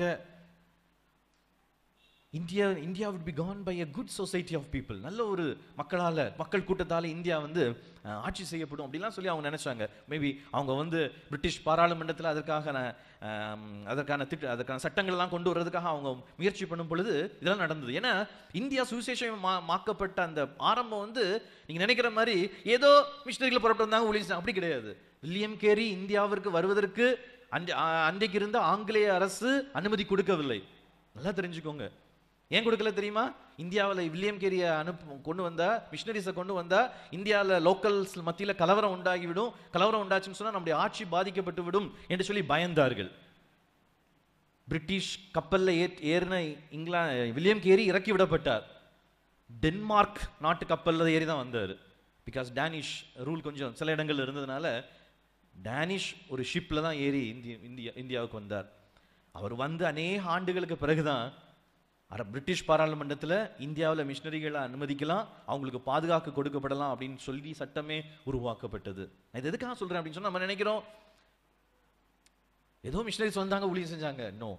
India India would be governed by a good society of people நல்ல ஒரு மக்களால மக்கள் கூட்டத்தால இந்தியா வந்து அஹ், ஆட்சி செய்யப்படும் அப்படிலாம் சொல்லி அவங்க நினைச்சாங்க மேபி அவங்க வந்து பிரிட்டிஷ் பாராளுமன்றத்தில் அதற்காக ந- ஆம், அதற்கான திட்ட அதற்கான சட்டங்கள்லாம் கொண்டு வர்றதுக்காக அவங்க முயற்சி பண்ணும் பொழுது இதெல்லாம் நடந்தது ஏன்னா இந்தியா சுவிசேஷம் மா- மாக்கப்பட்ட அந்த ஆரம்பம் வந்து நீங்க நினைக்கிற மாதிரி ஏதோ மிஷினரிகள் புறப்பட்டு வந்தாங்க ஊழியம் செஞ்சாங்க. அப்படி கிடையாது வில்லியம் கேரி இந்தியாவிற்கு வருவதற்கு அன்றை அ- அன்றைக்கு இருந்த ஆங்கிலேய அரசு அனுமதி கொடுக்கவில்லை நல்லா தெரிஞ்சுக்கோங்க ஏன் கொடுக்கல தெரியுமா இந்தியாவில் வில்லியம் கேரிய அனுப்பு கொண்டு வந்தா மிஷினரிஸை கொண்டு வந்தா இந்தியாவில் லோக்கல்ஸ் மத்தியில் கலவரம் உண்டாகிவிடும் கலவரம் உண்டாச்சுன்னு சொன்னா நம்முடைய ஆட்சி பாதிக்கப்பட்டு விடும் என்று சொல்லி பயந்தார்கள் பிரிட்டிஷ் கப்பல்ல ஏ ஏறின இங்கிலா வில்லியம் கேரி இறக்கி விடப்பட்டார் டென்மார்க் நாட்டு கப்பல்ல ஏறி தான் வந்தார் பிகாஸ் டேனிஷ் ரூல் கொஞ்சம் சில இடங்கள்ல இருந்ததுனால டேனிஷ் ஒரு ஷிப்பில் தான் ஏறி இந்திய இந்தியா இந்தியாவுக்கு வந்தார் அவர் வந்து அநேக ஆண்டுகளுக்கு பிறகுதான் அர பிரிட்டிஷ் பாராளுமன்றத்தில் இந்தியாவில் மிஷினரிகளை அனுமதிக்கலாம் அவங்களுக்கு பாதுகாப்பு கொடுக்கப்படலாம் அப்படின்னு சொல்லி சட்டமே உருவாக்கப்பட்டது நான் இது எதுக்காக சொல்றேன் அப்படின்னு சொன்னா நம்ம நினைக்கிறோம் ஏதோ மிஷினரிஸ் வந்தாங்க ஊழியம் செஞ்சாங்க நோ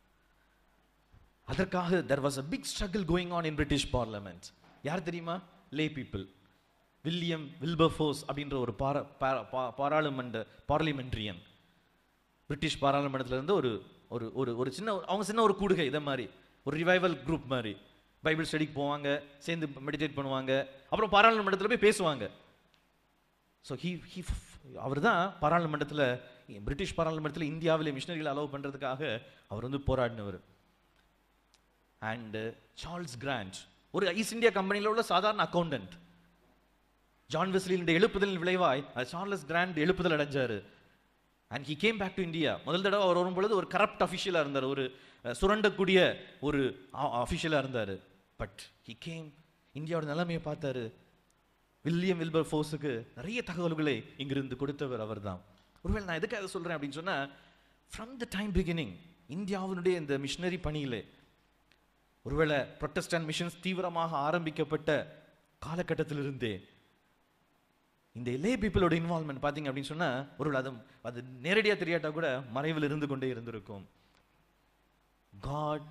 அதற்காக there was a big struggle going on in British parliament யார் தெரியுமா லே பீப்புள் வில்லியம் வில்பர்ஃபோர்ஸ் அப்படின்ற ஒரு பாரா பா- பா- பாராளுமன்ற பார்லிமெண்ட்ரியன் பிரிட்டிஷ் பாராளுமன்றத்துல இருந்து ஒரு ஒரு ஒரு ஒரு சின்ன அவங்க சின்ன ஒரு கூடுகை இதை மாதிரி ஒரு ரிவைவல் குரூப் மாதிரி பைபிள் ஸ்டடிக்கு போவாங்க சேர்ந்து மெடிடேட் பண்ணுவாங்க அப்புறம் பாராளுமன்றத்தில் போய் பேசுவாங்க ஸோ ஹி ஹி அவர் தான் பாராளுமன்றத்தில் பிரிட்டிஷ் பாராளுமன்றத்தில் இந்தியாவில் மிஷினரிகளை அலோவ் பண்ணுறதுக்காக அவர் வந்து போராடினவர் அண்ட் சார்ல்ஸ் கிராண்ட் ஒரு ஈஸ்ட் இந்தியா கம்பெனியில் உள்ள சாதாரண அக்கௌண்டன்ட் ஜான் வெஸ்லியினுடைய எழுப்புதலின் விளைவாய் அது சார்லஸ் கிராண்ட் எழுப்புதல் அடைஞ்சாரு and he came back to India முதல் தடவை அவர் வரும்பொழுது ஒரு கரப்ட் அஃபிஷியலாக இருந்தார் ஒரு அஹ், சுரண்டக்கூடிய ஒரு அஃபிஷியலாக இருந்தார் பட் ஹி கேம் இந்தியாவோட நிலைமையை பார்த்தாரு வில்லியம் வில்பர் ஃபோர்ஸுக்கு நிறைய தகவல்களை இங்கிருந்து கொடுத்தவர் அவர்தான் ஒருவேளை நான் எதுக்காக சொல்றேன் அப்படின்னு சொன்னா ஃப்ரம் த டைம் பிகினிங் இந்தியாவினுடைய இந்த மிஷினரி பணியிலே ஒருவேளை ப்ரொட்டஸ்டன்ட் மிஷன்ஸ் தீவிரமாக ஆரம்பிக்கப்பட்ட காலகட்டத்திலிருந்தே இந்த லே பீப்புளோட இன்வால்மெண்ட் பார்த்தீங்க அப்படின்னு சொன்னா ஒருவேளை அது அது நேரடியாக தெரியாட்டா கூட மறைவில் இருந்து கொண்டே இருந்திருக்கும் God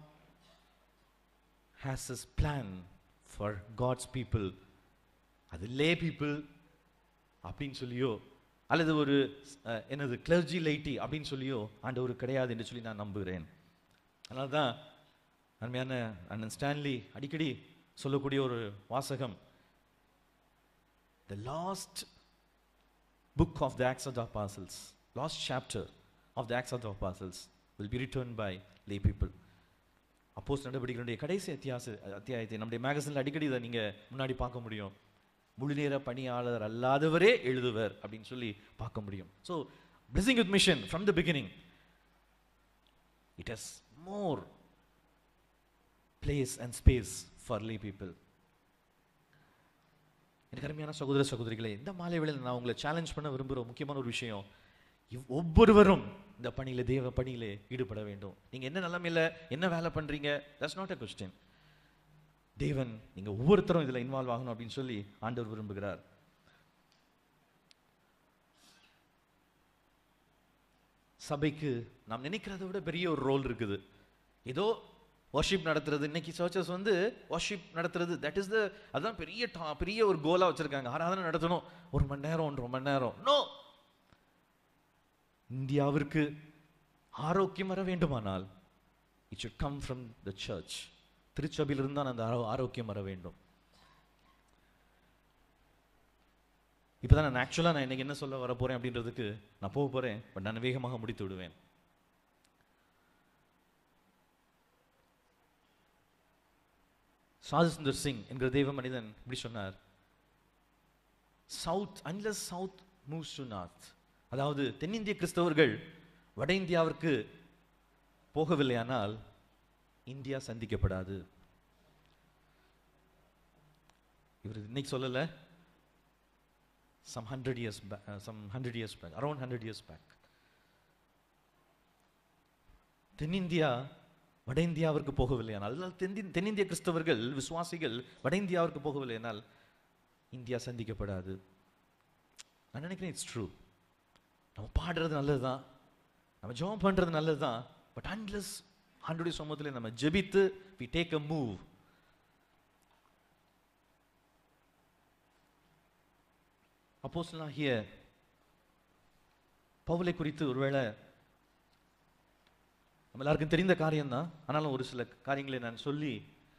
has his plan for God's people அது லே பீப்புள் அப்படின்னு சொல்லியோ அல்லது ஒரு அஹ், என்னது கிளர்ஜி லைட்டி அப்படின்னு சொல்லியோ ஆண்டவர் கிடையாது என்று சொல்லி நான் நம்புகிறேன் அதனால தான் அருமையான அண்ணன் ஸ்டான்லி அடிக்கடி சொல்லக்கூடிய ஒரு வாசகம் the last book of the acts of the apostles last chapter of the acts of the apostles will be return by lay people அப்போஸ் நடவடிக்கைகளுடைய கடைசி அத்தியாச அத்தியாயத்தை நம்முடைய மேகசினில் அடிக்கடி இதை நீங்கள் முன்னாடி பார்க்க முடியும் முழுநேர பணியாளர் அல்லாதவரே எழுதுவர் அப்படின்னு சொல்லி பார்க்க முடியும் so blessing with mission from the beginning it has more place and space for lay people எனக்கு அருமையான சகோதர சகோதரிகளே இந்த மாலை வேளையில் நான் உங்களை சேலஞ்ச் பண்ண விரும்புகிற முக்கியமான ஒரு விஷயம் இவ் ஒவ்வொருவரும் இந்த பணியில தேவ பணியில ஈடுபட வேண்டும் நீங்க என்ன நிலைமையில என்ன வேலை பண்றீங்க தட்ஸ் நாட் அ கொஸ்டின் தேவன் நீங்க ஒவ்வொருத்தரும் இதுல இன்வால்வ் ஆகணும் அப்படின்னு சொல்லி ஆண்டவர் விரும்புகிறார் சபைக்கு நாம் நினைக்கிறத விட பெரிய ஒரு ரோல் இருக்குது ஏதோ வர்ஷிப் நடத்துறது இன்னைக்கு சர்ச்சஸ் வந்து வர்ஷிப் நடத்துறது தட் இஸ் த அதுதான் பெரிய ta- பெரிய ஒரு கோலா வச்சிருக்காங்க ஆராதனை நடத்தணும் ஒரு மணி நேரம் ஒன்றரை மணி நேரம் நோ இந்தியாவிற்கு ஆரோக்கியம் வர வேண்டுமானால் it should come from the church திருச்சபையிலிருந்து தான் அந்த ஆரோ- ஆரோக்கியம் வர வேண்டும் இப்போதான் நான் ஆக்சுவலாக நான் இன்னைக்கு என்ன சொல்ல வர போறேன் அப்படின்றதுக்கு நான் போக போறேன் பட் நான் வேகமாக முடித்து விடுவேன் சாது சுந்தர் சிங் என்கிற தெய்வ மனிதன் இப்படி சொன்னார் south unless south moves to north அதாவது தென்னிந்திய கிறிஸ்தவர்கள் வட இந்தியாவிற்கு போகவில்லையானால் இந்தியா சந்திக்கப்படாது இவர் இன்னைக்கு சொல்லல some hundred years back some hundred years back around hundred years back தென்னிந்தியா வட இந்தியாவிற்கு போகவில்லையானால் அதனால் தென்தி தென்னிந்திய கிறிஸ்தவர்கள் விசுவாசிகள் வட இந்தியாவிற்கு போகவில்லையானால் இந்தியா சந்திக்கப்படாது நான் நினைக்கிறேன் இட்ஸ் ட்ரூ நம்ம பாடுறது நல்லதுதான் நம்ம ஜெபம் பண்றது நல்லதுதான் பட் அன்லெஸ் ஆண்டுடைய சமூகத்தில் நம்ம ஜெபித்து வி டேக் அ மூவ் அப்போஸ்தலனாகிய பவுலை குறித்து ஒருவேளை நம்ம எல்லாருக்கும் தெரிந்த காரியம்தான் ஆனாலும் ஒரு சில காரியங்களை நான் சொல்லி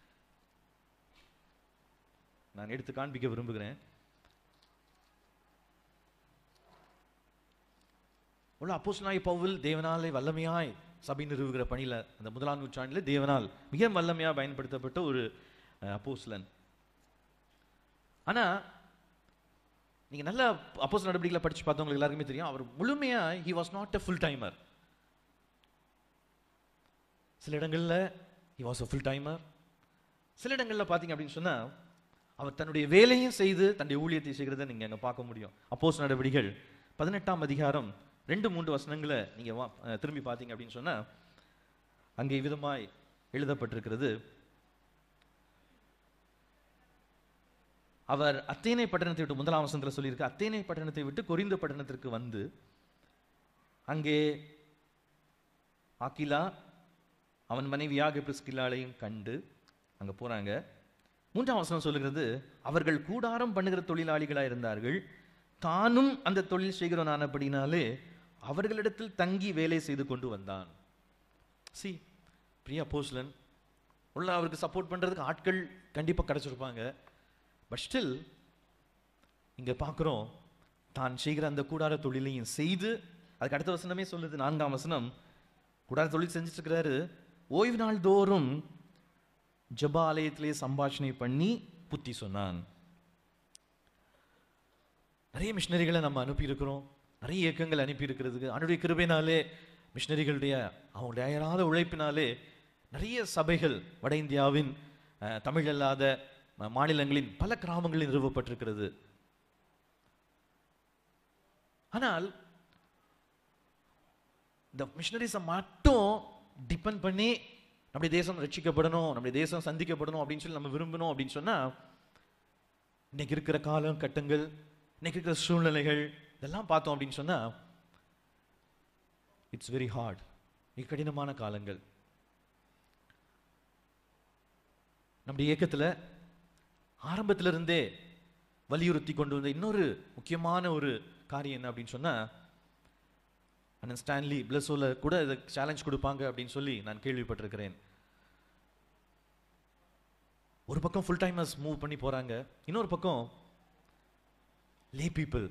நான் எடுத்து காண்பிக்க விரும்புகிறேன் உள்ள அப்போஸ்தலனாகிய பவுல் தேவனாலே வல்லமையாய் சபை நிறுவுகிற பணியில அந்த முதலாம் நூற்றாண்டில் தேவனால் மிக வல்லமையா பயன்படுத்தப்பட்ட ஒரு அஹ், அப்போஸ்தலன் ஆனா நீங்க நல்ல அப்போஸ் நடவடிக்கைகளை படிச்சு பார்த்தவங்களுக்கு எல்லாருக்குமே தெரியும் அவர் முழுமையா he was not a full timer சில இடங்கள்ல he was a full timer சில இடங்கள்ல பாத்தீங்க அப்படின்னு சொன்னா அவர் தன்னுடைய வேலையும் செய்து தன்னுடைய ஊழியத்தை செய்கிறத நீங்க அங்க பார்க்க முடியும் அப்போஸ் நடவடிக்கைகள் பதினெட்டாம் அதிகாரம் ரெண்டு மூன்று வசனங்களை நீங்க வா- அஹ் திரும்பி பார்த்தீங்க அப்படின்னு சொன்னா அங்கே விதமாய் எழுதப்பட்டிருக்கிறது அவர் அத்தேனை பட்டணத்தை விட்டு முதலாம் வசனத்தில் சொல்லியிருக்கு அத்தேனை பட்டணத்தை விட்டு கொரிந்த பட்டணத்திற்கு வந்து அங்கே ஆக்கிலா அவன் மனைவியாக பிரிஸ்கிலாளையும் கண்டு அங்க போறாங்க மூன்றாம் வசனம் சொல்லுகிறது அவர்கள் கூடாரம் பண்ணுகிற தொழிலாளிகளாக இருந்தார்கள் தானும் அந்த தொழில் செய்கிறவனானபடினாலே அவர்களிடத்தில் தங்கி வேலை செய்து கொண்டு வந்தான் சி பிரியா போஸ்லன் உள்ள அவருக்கு சப்போர்ட் பண்றதுக்கு ஆட்கள் கண்டிப்பா கிடைச்சிருப்பாங்க பட் ஸ்டில் இங்க பார்க்குறோம் தான் செய்கிற அந்த கூடார தொழிலையும் செய்து அதுக்கு அடுத்த வசனமே சொல்லுது நான்காம் வசனம் கூடார தொழில் செஞ்சுட்டு இருக்கிறாரு ஓய்வு நாள் தோறும் ஜெப ஆலயத்திலே சம்பாஷணை பண்ணி புத்தி சொன்னான் நிறைய மிஷினரிகளை நம்ம அனுப்பியிருக்கிறோம் நிறைய இயக்கங்கள் அனுப்பி இருக்கிறதுக்கு அவனுடைய கிருபையினாலே மிஷினரிகளுடைய அவங்களுடைய அயராத உழைப்பினாலே நிறைய சபைகள் வட இந்தியாவின் அஹ், தமிழ் அல்லாத ம- மாநிலங்களின் பல கிராமங்களில் நிறுவப்பட்டிருக்கிறது ஆனால் இந்த மிஷினரிஸை மட்டும் டிபெண்ட் பண்ணி நம்முடைய தேசம் ரட்சிக்கப்படணும் நம்முடைய தேசம் சந்திக்கப்படணும் அப்படின்னு சொல்லி நம்ம விரும்பணும் அப்படின்னு சொன்னா இன்னைக்கு இருக்கிற காலம் கட்டங்கள் இன்னைக்கு இருக்கிற சூழ்நிலைகள் இதெல்லாம் பார்த்தோம் அப்படின்னு சொன்னா இட்ஸ் வெரி ஹார்ட் மிக கடினமான காலங்கள் நம்முடைய இயக்கத்துல ஆரம்பத்துல இருந்தே வலியுறுத்தி கொண்டு வந்த இன்னொரு முக்கியமான ஒரு காரியம் என்ன அப்படின்னு சொன்னா அண்ணன் ஸ்டான்லி பிளஸோல கூட இதை சேலஞ்ச் கொடுப்பாங்க அப்படின்னு சொல்லி நான் கேள்விப்பட்டிருக்கிறேன் ஒரு பக்கம் ஃபுல் டைமர்ஸ் மூவ் பண்ணி போறாங்க இன்னொரு பக்கம் லே பீப்புள்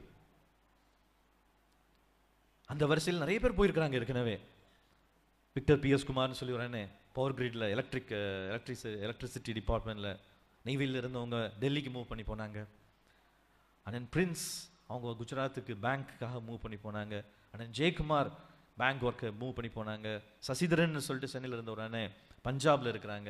அந்த வரிசையில் நிறைய பேர் போயிருக்கிறாங்க ஏற்கனவே விக்டர் பிஎஸ் குமார்னு சொல்லி வரேனே பவர் கிரிட்ல எலக்ட்ரிக் எலக்ட்ரிசி எலக்ட்ரிசிட்டி டிபார்ட்மெண்ட்ல நெய்வேலியில் இருந்தவங்க டெல்லிக்கு மூவ் பண்ணி போனாங்க அண்ணன் பிரின்ஸ் அவங்க குஜராத்துக்கு பேங்க்குக்காக மூவ் பண்ணி போனாங்க அண்ணன் ஜெயக்குமார் பேங்க் ஒர்க்கை மூவ் பண்ணி போனாங்க சசிதரன் சொல்லிட்டு சென்னையில் இருந்த ஒரு அண்ணன் பஞ்சாப்ல இருக்கிறாங்க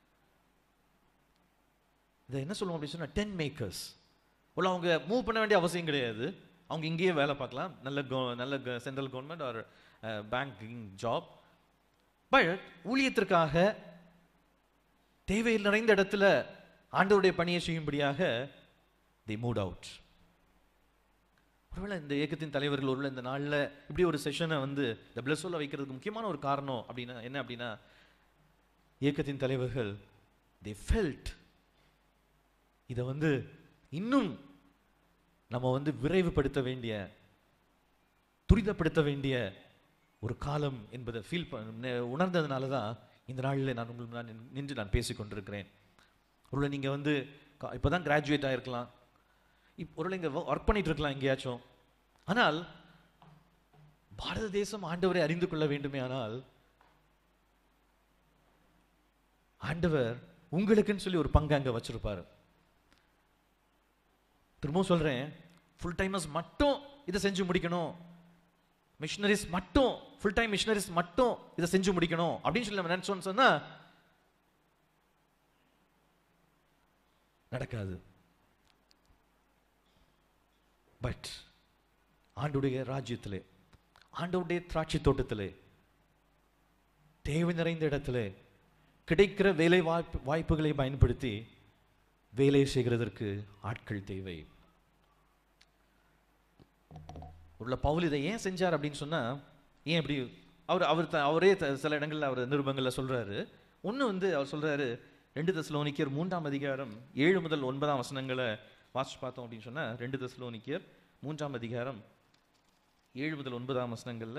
இதை என்ன சொல்லுவோம் அப்படின்னு சொன்னா டென் மேக்கர்ஸ் உள்ள அவங்க மூவ் பண்ண வேண்டிய அவசியம் கிடையாது அவங்க இங்கேயே வேலை பார்க்கலாம் நல்ல கோ- நல்ல சென்ட்ரல் கவர்மெண்ட் ஒரு பேங்கிங் ஜாப் பட் ஊழியத்திற்காக தேவையில் நிறைந்த இடத்துல ஆண்டவருடைய பணியை செய்யும்படியாக தி மூட் அவுட் ஒருவேளை இந்த இயக்கத்தின் தலைவர்கள் ஒருவேளை இந்த நாள்ல இப்படி ஒரு செஷனை வந்து இந்த பிளஸோல வைக்கிறதுக்கு முக்கியமான ஒரு காரணம் அப்படின்னா என்ன அப்படின்னா இயக்கத்தின் தலைவர்கள் தி ஃபெல்ட் இதை வந்து இன்னும் நம்ம வந்து விரைவுபடுத்த வேண்டிய துரிதப்படுத்த வேண்டிய ஒரு காலம் என்பதை ஃபீல் உணர்ந்ததுனால தான் இந்த நாளில் நான் உங்களுக்கு நான் நின்று நான் பேசிக் கொண்டிருக்கிறேன் ஒருவேளை நீங்க வந்து கா- இப்பதான் கிராஜுவேட் ஆயிருக்கலாம் இப்போ ஒருவேளை இங்க ஒர்க் பண்ணிட்டு இருக்கலாம் எங்கேயாச்சும் ஆனால் பாரத தேசம் ஆண்டவரை அறிந்து கொள்ள வேண்டுமே ஆனால் ஆண்டவர் உங்களுக்குன்னு சொல்லி ஒரு பங்கு அங்க வச்சிருப்பாரு திரும்பவும் சொல்றேன் ஃபுல் டைமர்ஸ் மட்டும் இதை செஞ்சு முடிக்கணும் மிஷினரிஸ் மட்டும் ஃபுல் டைம் மிஷினரிஸ் மட்டும் இதை செஞ்சு முடிக்கணும் அப்படின்னு சொல்லி நம்ம நினைச்சோம்னு சொன்னா நடக்காது பட் ஆண்டுடைய ராஜ்யத்திலே ஆண்டவருடைய திராட்சை தோட்டத்திலே தேவை நிறைந்த இடத்திலே கிடைக்கிற வேலை வாய்ப்பு வாய்ப்புகளை பயன்படுத்தி வேலை செய்கிறதற்கு ஆட்கள் தேவை உள்ள பவுல் இதை ஏன் செஞ்சார் அப்படின்னு சொன்னா ஏன் இப்படி அவர் அவர் த- அவரே த- சில இடங்கள்ல அவர் நிருபங்கள்ல சொல்றாரு ஒண்ணு வந்து அவர் சொல்றாரு ரெண்டு தெசலோனிக்கர் மூன்றாம் அதிகாரம் ஏழு முதல் ஒன்பதாம் வசனங்களை வாசிச்சு பார்த்தோம் அப்படின்னு சொன்னா ரெண்டு தெசலோனிக்கர் மூன்றாம் அதிகாரம் ஏழு முதல் ஒன்பதாம் வசனங்கள்ல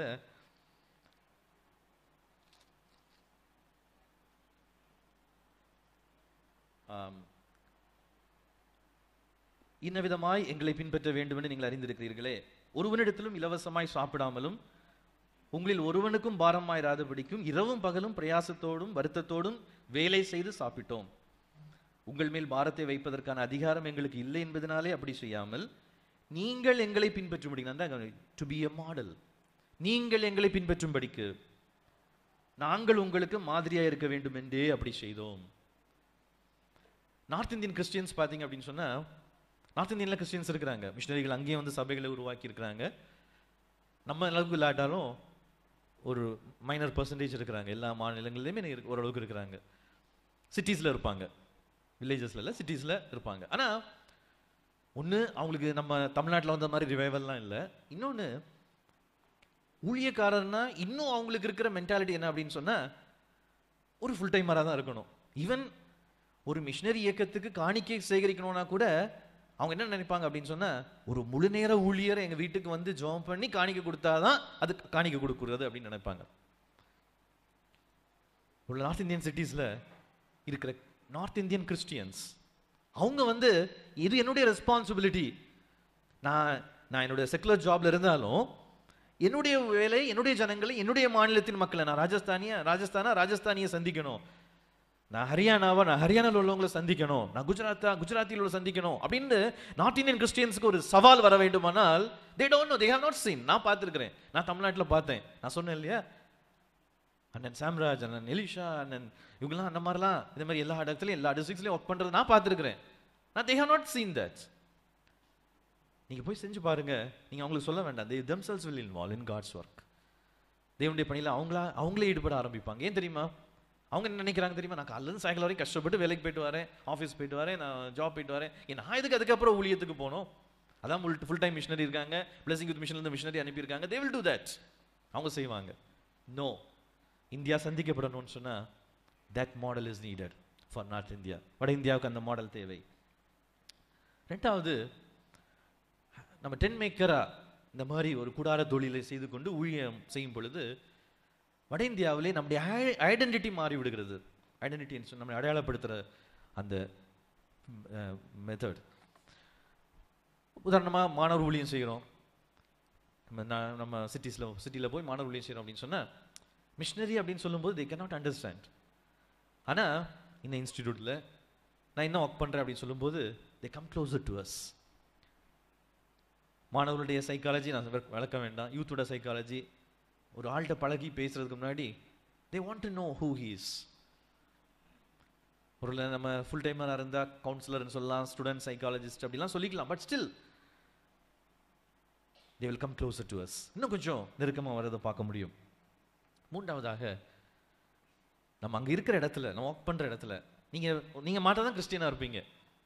ஆம், இன்ன விதமாய் எங்களை பின்பற்ற வேண்டும் என்று நீங்கள் அறிந்திருக்கிறீர்களே ஒருவனிடத்திலும் இலவசமாய் சாப்பிடாமலும் உங்களில் ஒருவனுக்கும் பாரமாயிராதபடிக்கும் இரவும் பகலும் பிரயாசத்தோடும் வருத்தத்தோடும் வேலை செய்து சாப்பிட்டோம் உங்கள் மேல் பாரத்தை வைப்பதற்கான அதிகாரம் எங்களுக்கு இல்லை என்பதனாலே அப்படி செய்யாமல் நீங்கள் எங்களை பின்பற்ற முடியும் டு பி எ மாடல் நீங்கள் எங்களை பின்பற்றும்படிக்கு நாங்கள் உங்களுக்கு மாதிரியா இருக்க வேண்டும் என்றே அப்படி செய்தோம் நார்த் இந்தியன் கிறிஸ்டியன்ஸ் பார்த்தீங்க அப்படின்னு சொன்னா நார்த் இந்தியன்ல கிறிஸ்டியன்ஸ் இருக்கிறாங்க மிஷினரிகள் அங்கேயும் வந்து சபைகளை உருவாக்கி இருக்கிறாங்க நம்ம அளவுக்கு இல்லாட்டாலும் ஒரு மைனர் பர்சன்டேஜ் இருக்கிறாங்க எல்லா மாநிலங்கள்லையுமே இருக்கு- ஓரளவுக்கு இருக்கிறாங்க சிட்டிஸில் இருப்பாங்க வில்லேஜஸ்ல இல்லை சிட்டிஸில் இருப்பாங்க ஆனா ஒண்ணு அவங்களுக்கு நம்ம தமிழ்நாட்டில் வந்த மாதிரி ரிவைவல்லாம் இல்லை இன்னொன்னு ஊழியக்காரர்னா இன்னும் அவங்களுக்கு இருக்கிற மென்டாலிட்டி என்ன அப்படின்னு சொன்னா ஒரு ஃபுல் டைமராக தான் இருக்கணும் ஈவன் ஒரு மிஷினரி இயக்கத்துக்கு காணிக்கை சேகரிக்கணும்னா கூட அவங்க என்ன நினைப்பாங்க அப்படின்னு சொன்னா ஒரு முழு நேர ஊழியர் எங்க வீட்டுக்கு வந்து ஜெபம் பண்ணி காணிக்கை கொடுத்தாதான் அது காணிக்கை கொடுக்குறது அப்படின்னு நினைப்பாங்க உள்ள நார்த் இந்தியன் சிட்டிஸ்ல இருக்கிற நார்த் இந்தியன் கிறிஸ்டியன்ஸ் அவங்க வந்து இது என்னுடைய ரெஸ்பான்சிபிலிட்டி நான் நான் என்னுடைய செக்குலர் ஜாப்ல இருந்தாலும் என்னுடைய வேலை என்னுடைய ஜனங்களை என்னுடைய மாநிலத்தின் மக்களை நான் ராஜஸ்தானியா ராஜஸ்தானா ராஜஸ்தானியை சந்திக்கணும் நான் ஹரியானாவா நான் ஹரியானாவில் உள்ளவங்களை சந்திக்கணும் நான் குஜராத்தா குஜராத்தியில் உள்ள சந்திக்கணும் அப்படின்னு நார்த் இந்தியன் கிறிஸ்டியன்ஸ்க்கு ஒரு சவால் வர வேண்டுமானால் they don't know they have not seen நான் பார்த்துருக்கிறேன் நான் தமிழ்நாட்டில் பார்த்தேன் நான் சொன்னேன் இல்லையா அண்ணன் சாம்ராஜ் அண்ணன் எலிஷா அண்ணன் இவங்கெல்லாம் அந்த மாதிரிலாம் இந்த மாதிரி எல்லா இடத்துலையும் எல்லா டிஸ்ட்ரிக்ஸ்லையும் ஒர்க் பண்ணுறது நான் பார்த்துருக்கிறேன் நான் they have not seen that நீங்க போய் செஞ்சு பாருங்க நீங்க அவங்களுக்கு சொல்ல வேண்டாம் they themselves will involve in God's work தேவனுடைய பணியில அவங்களா அவங்களே ஈடுபட ஆரம்பிப்பாங்க ஏன் தெரியுமா அவங்க என்ன நினைக்கிறாங்க தெரியுமா நான் காலையில இருந்து சாயங்காலம் வரைக்கும் கஷ்டப்பட்டு வேலைக்கு போயிட்டு வரேன் ஆஃபீஸ் போயிட்டு வரேன் நான் ஜாப் போயிட்டு வரேன் ஏன் நான் இதுக்கு அதுக்கப்புறம் ஊழியத்துக்கு போகணும் அதான் ஃபுல் ஃபுல் டைம் மிஷினரி இருக்காங்க பிளஸிங் யூத் மிஷன்ல இருந்து மிஷினரி அனுப்பியிருக்காங்க தே வில் டூ தட் அவங்க செய்வாங்க நோ இந்தியா சந்திக்கப்படணும்னு சொன்னா that model is needed for North India வட இந்தியாவுக்கு அந்த மாடல் தேவை ரெண்டாவது நம்ம டென் மேக்கரா இந்த மாதிரி ஒரு கூடார தொழிலை செய்து கொண்டு ஊழியம் செய்யும் பொழுது வட இந்தியாவிலே நம்முடைய ஐடென்டிட்டி மாறி விடுகிறது ஐடென்டிட்டி நம்ம அடையாளப்படுத்துகிற அந்த மெத்தட் உதாரணமாக மாணவர் ஊழியம் செய்கிறோம் நம்ம நான் நம்ம சிட்டிஸில் சிட்டியில் போய் மாணவர் ஊழியம் செய்கிறோம் அப்படின்னு சொன்னால் மிஷினரி அப்படின்னு சொல்லும்போது தே cannot அண்டர்ஸ்டாண்ட் ஆனால் இந்த இன்ஸ்டிடியூட்டில் நான் என்ன ஒர்க் பண்ணுறேன் அப்படின்னு சொல்லும்போது they come closer to us மாணவர்களுடைய சைக்காலஜி நான் விளக்க- விளக்க வேண்டாம் யூத்தோட சைக்காலஜி ஒரு ஆள்கிட்ட பழகி பேசுறதுக்கு முன்னாடி they want to know who he's ஒரு வேளை நம்ம ஃபுல் டைமராக இருந்தால் கவுன்சிலர்னு சொல்லலாம் ஸ்டூடெண்ட் சைக்காலஜிஸ்ட் அப்படிலாம் சொல்லிக்கலாம் but still they will come closer to us இன்னும் கொஞ்சம் நெருக்கமாக வரதை பார்க்க முடியும் மூன்றாவதாக நம்ம அங்கே இருக்கிற இடத்துல நம்ம ஒர்க் பண்ணுற இடத்துல நீங்கள் நீங்கள் மாட்டா தான் கிறிஸ்டியனாக இருப்பீங்க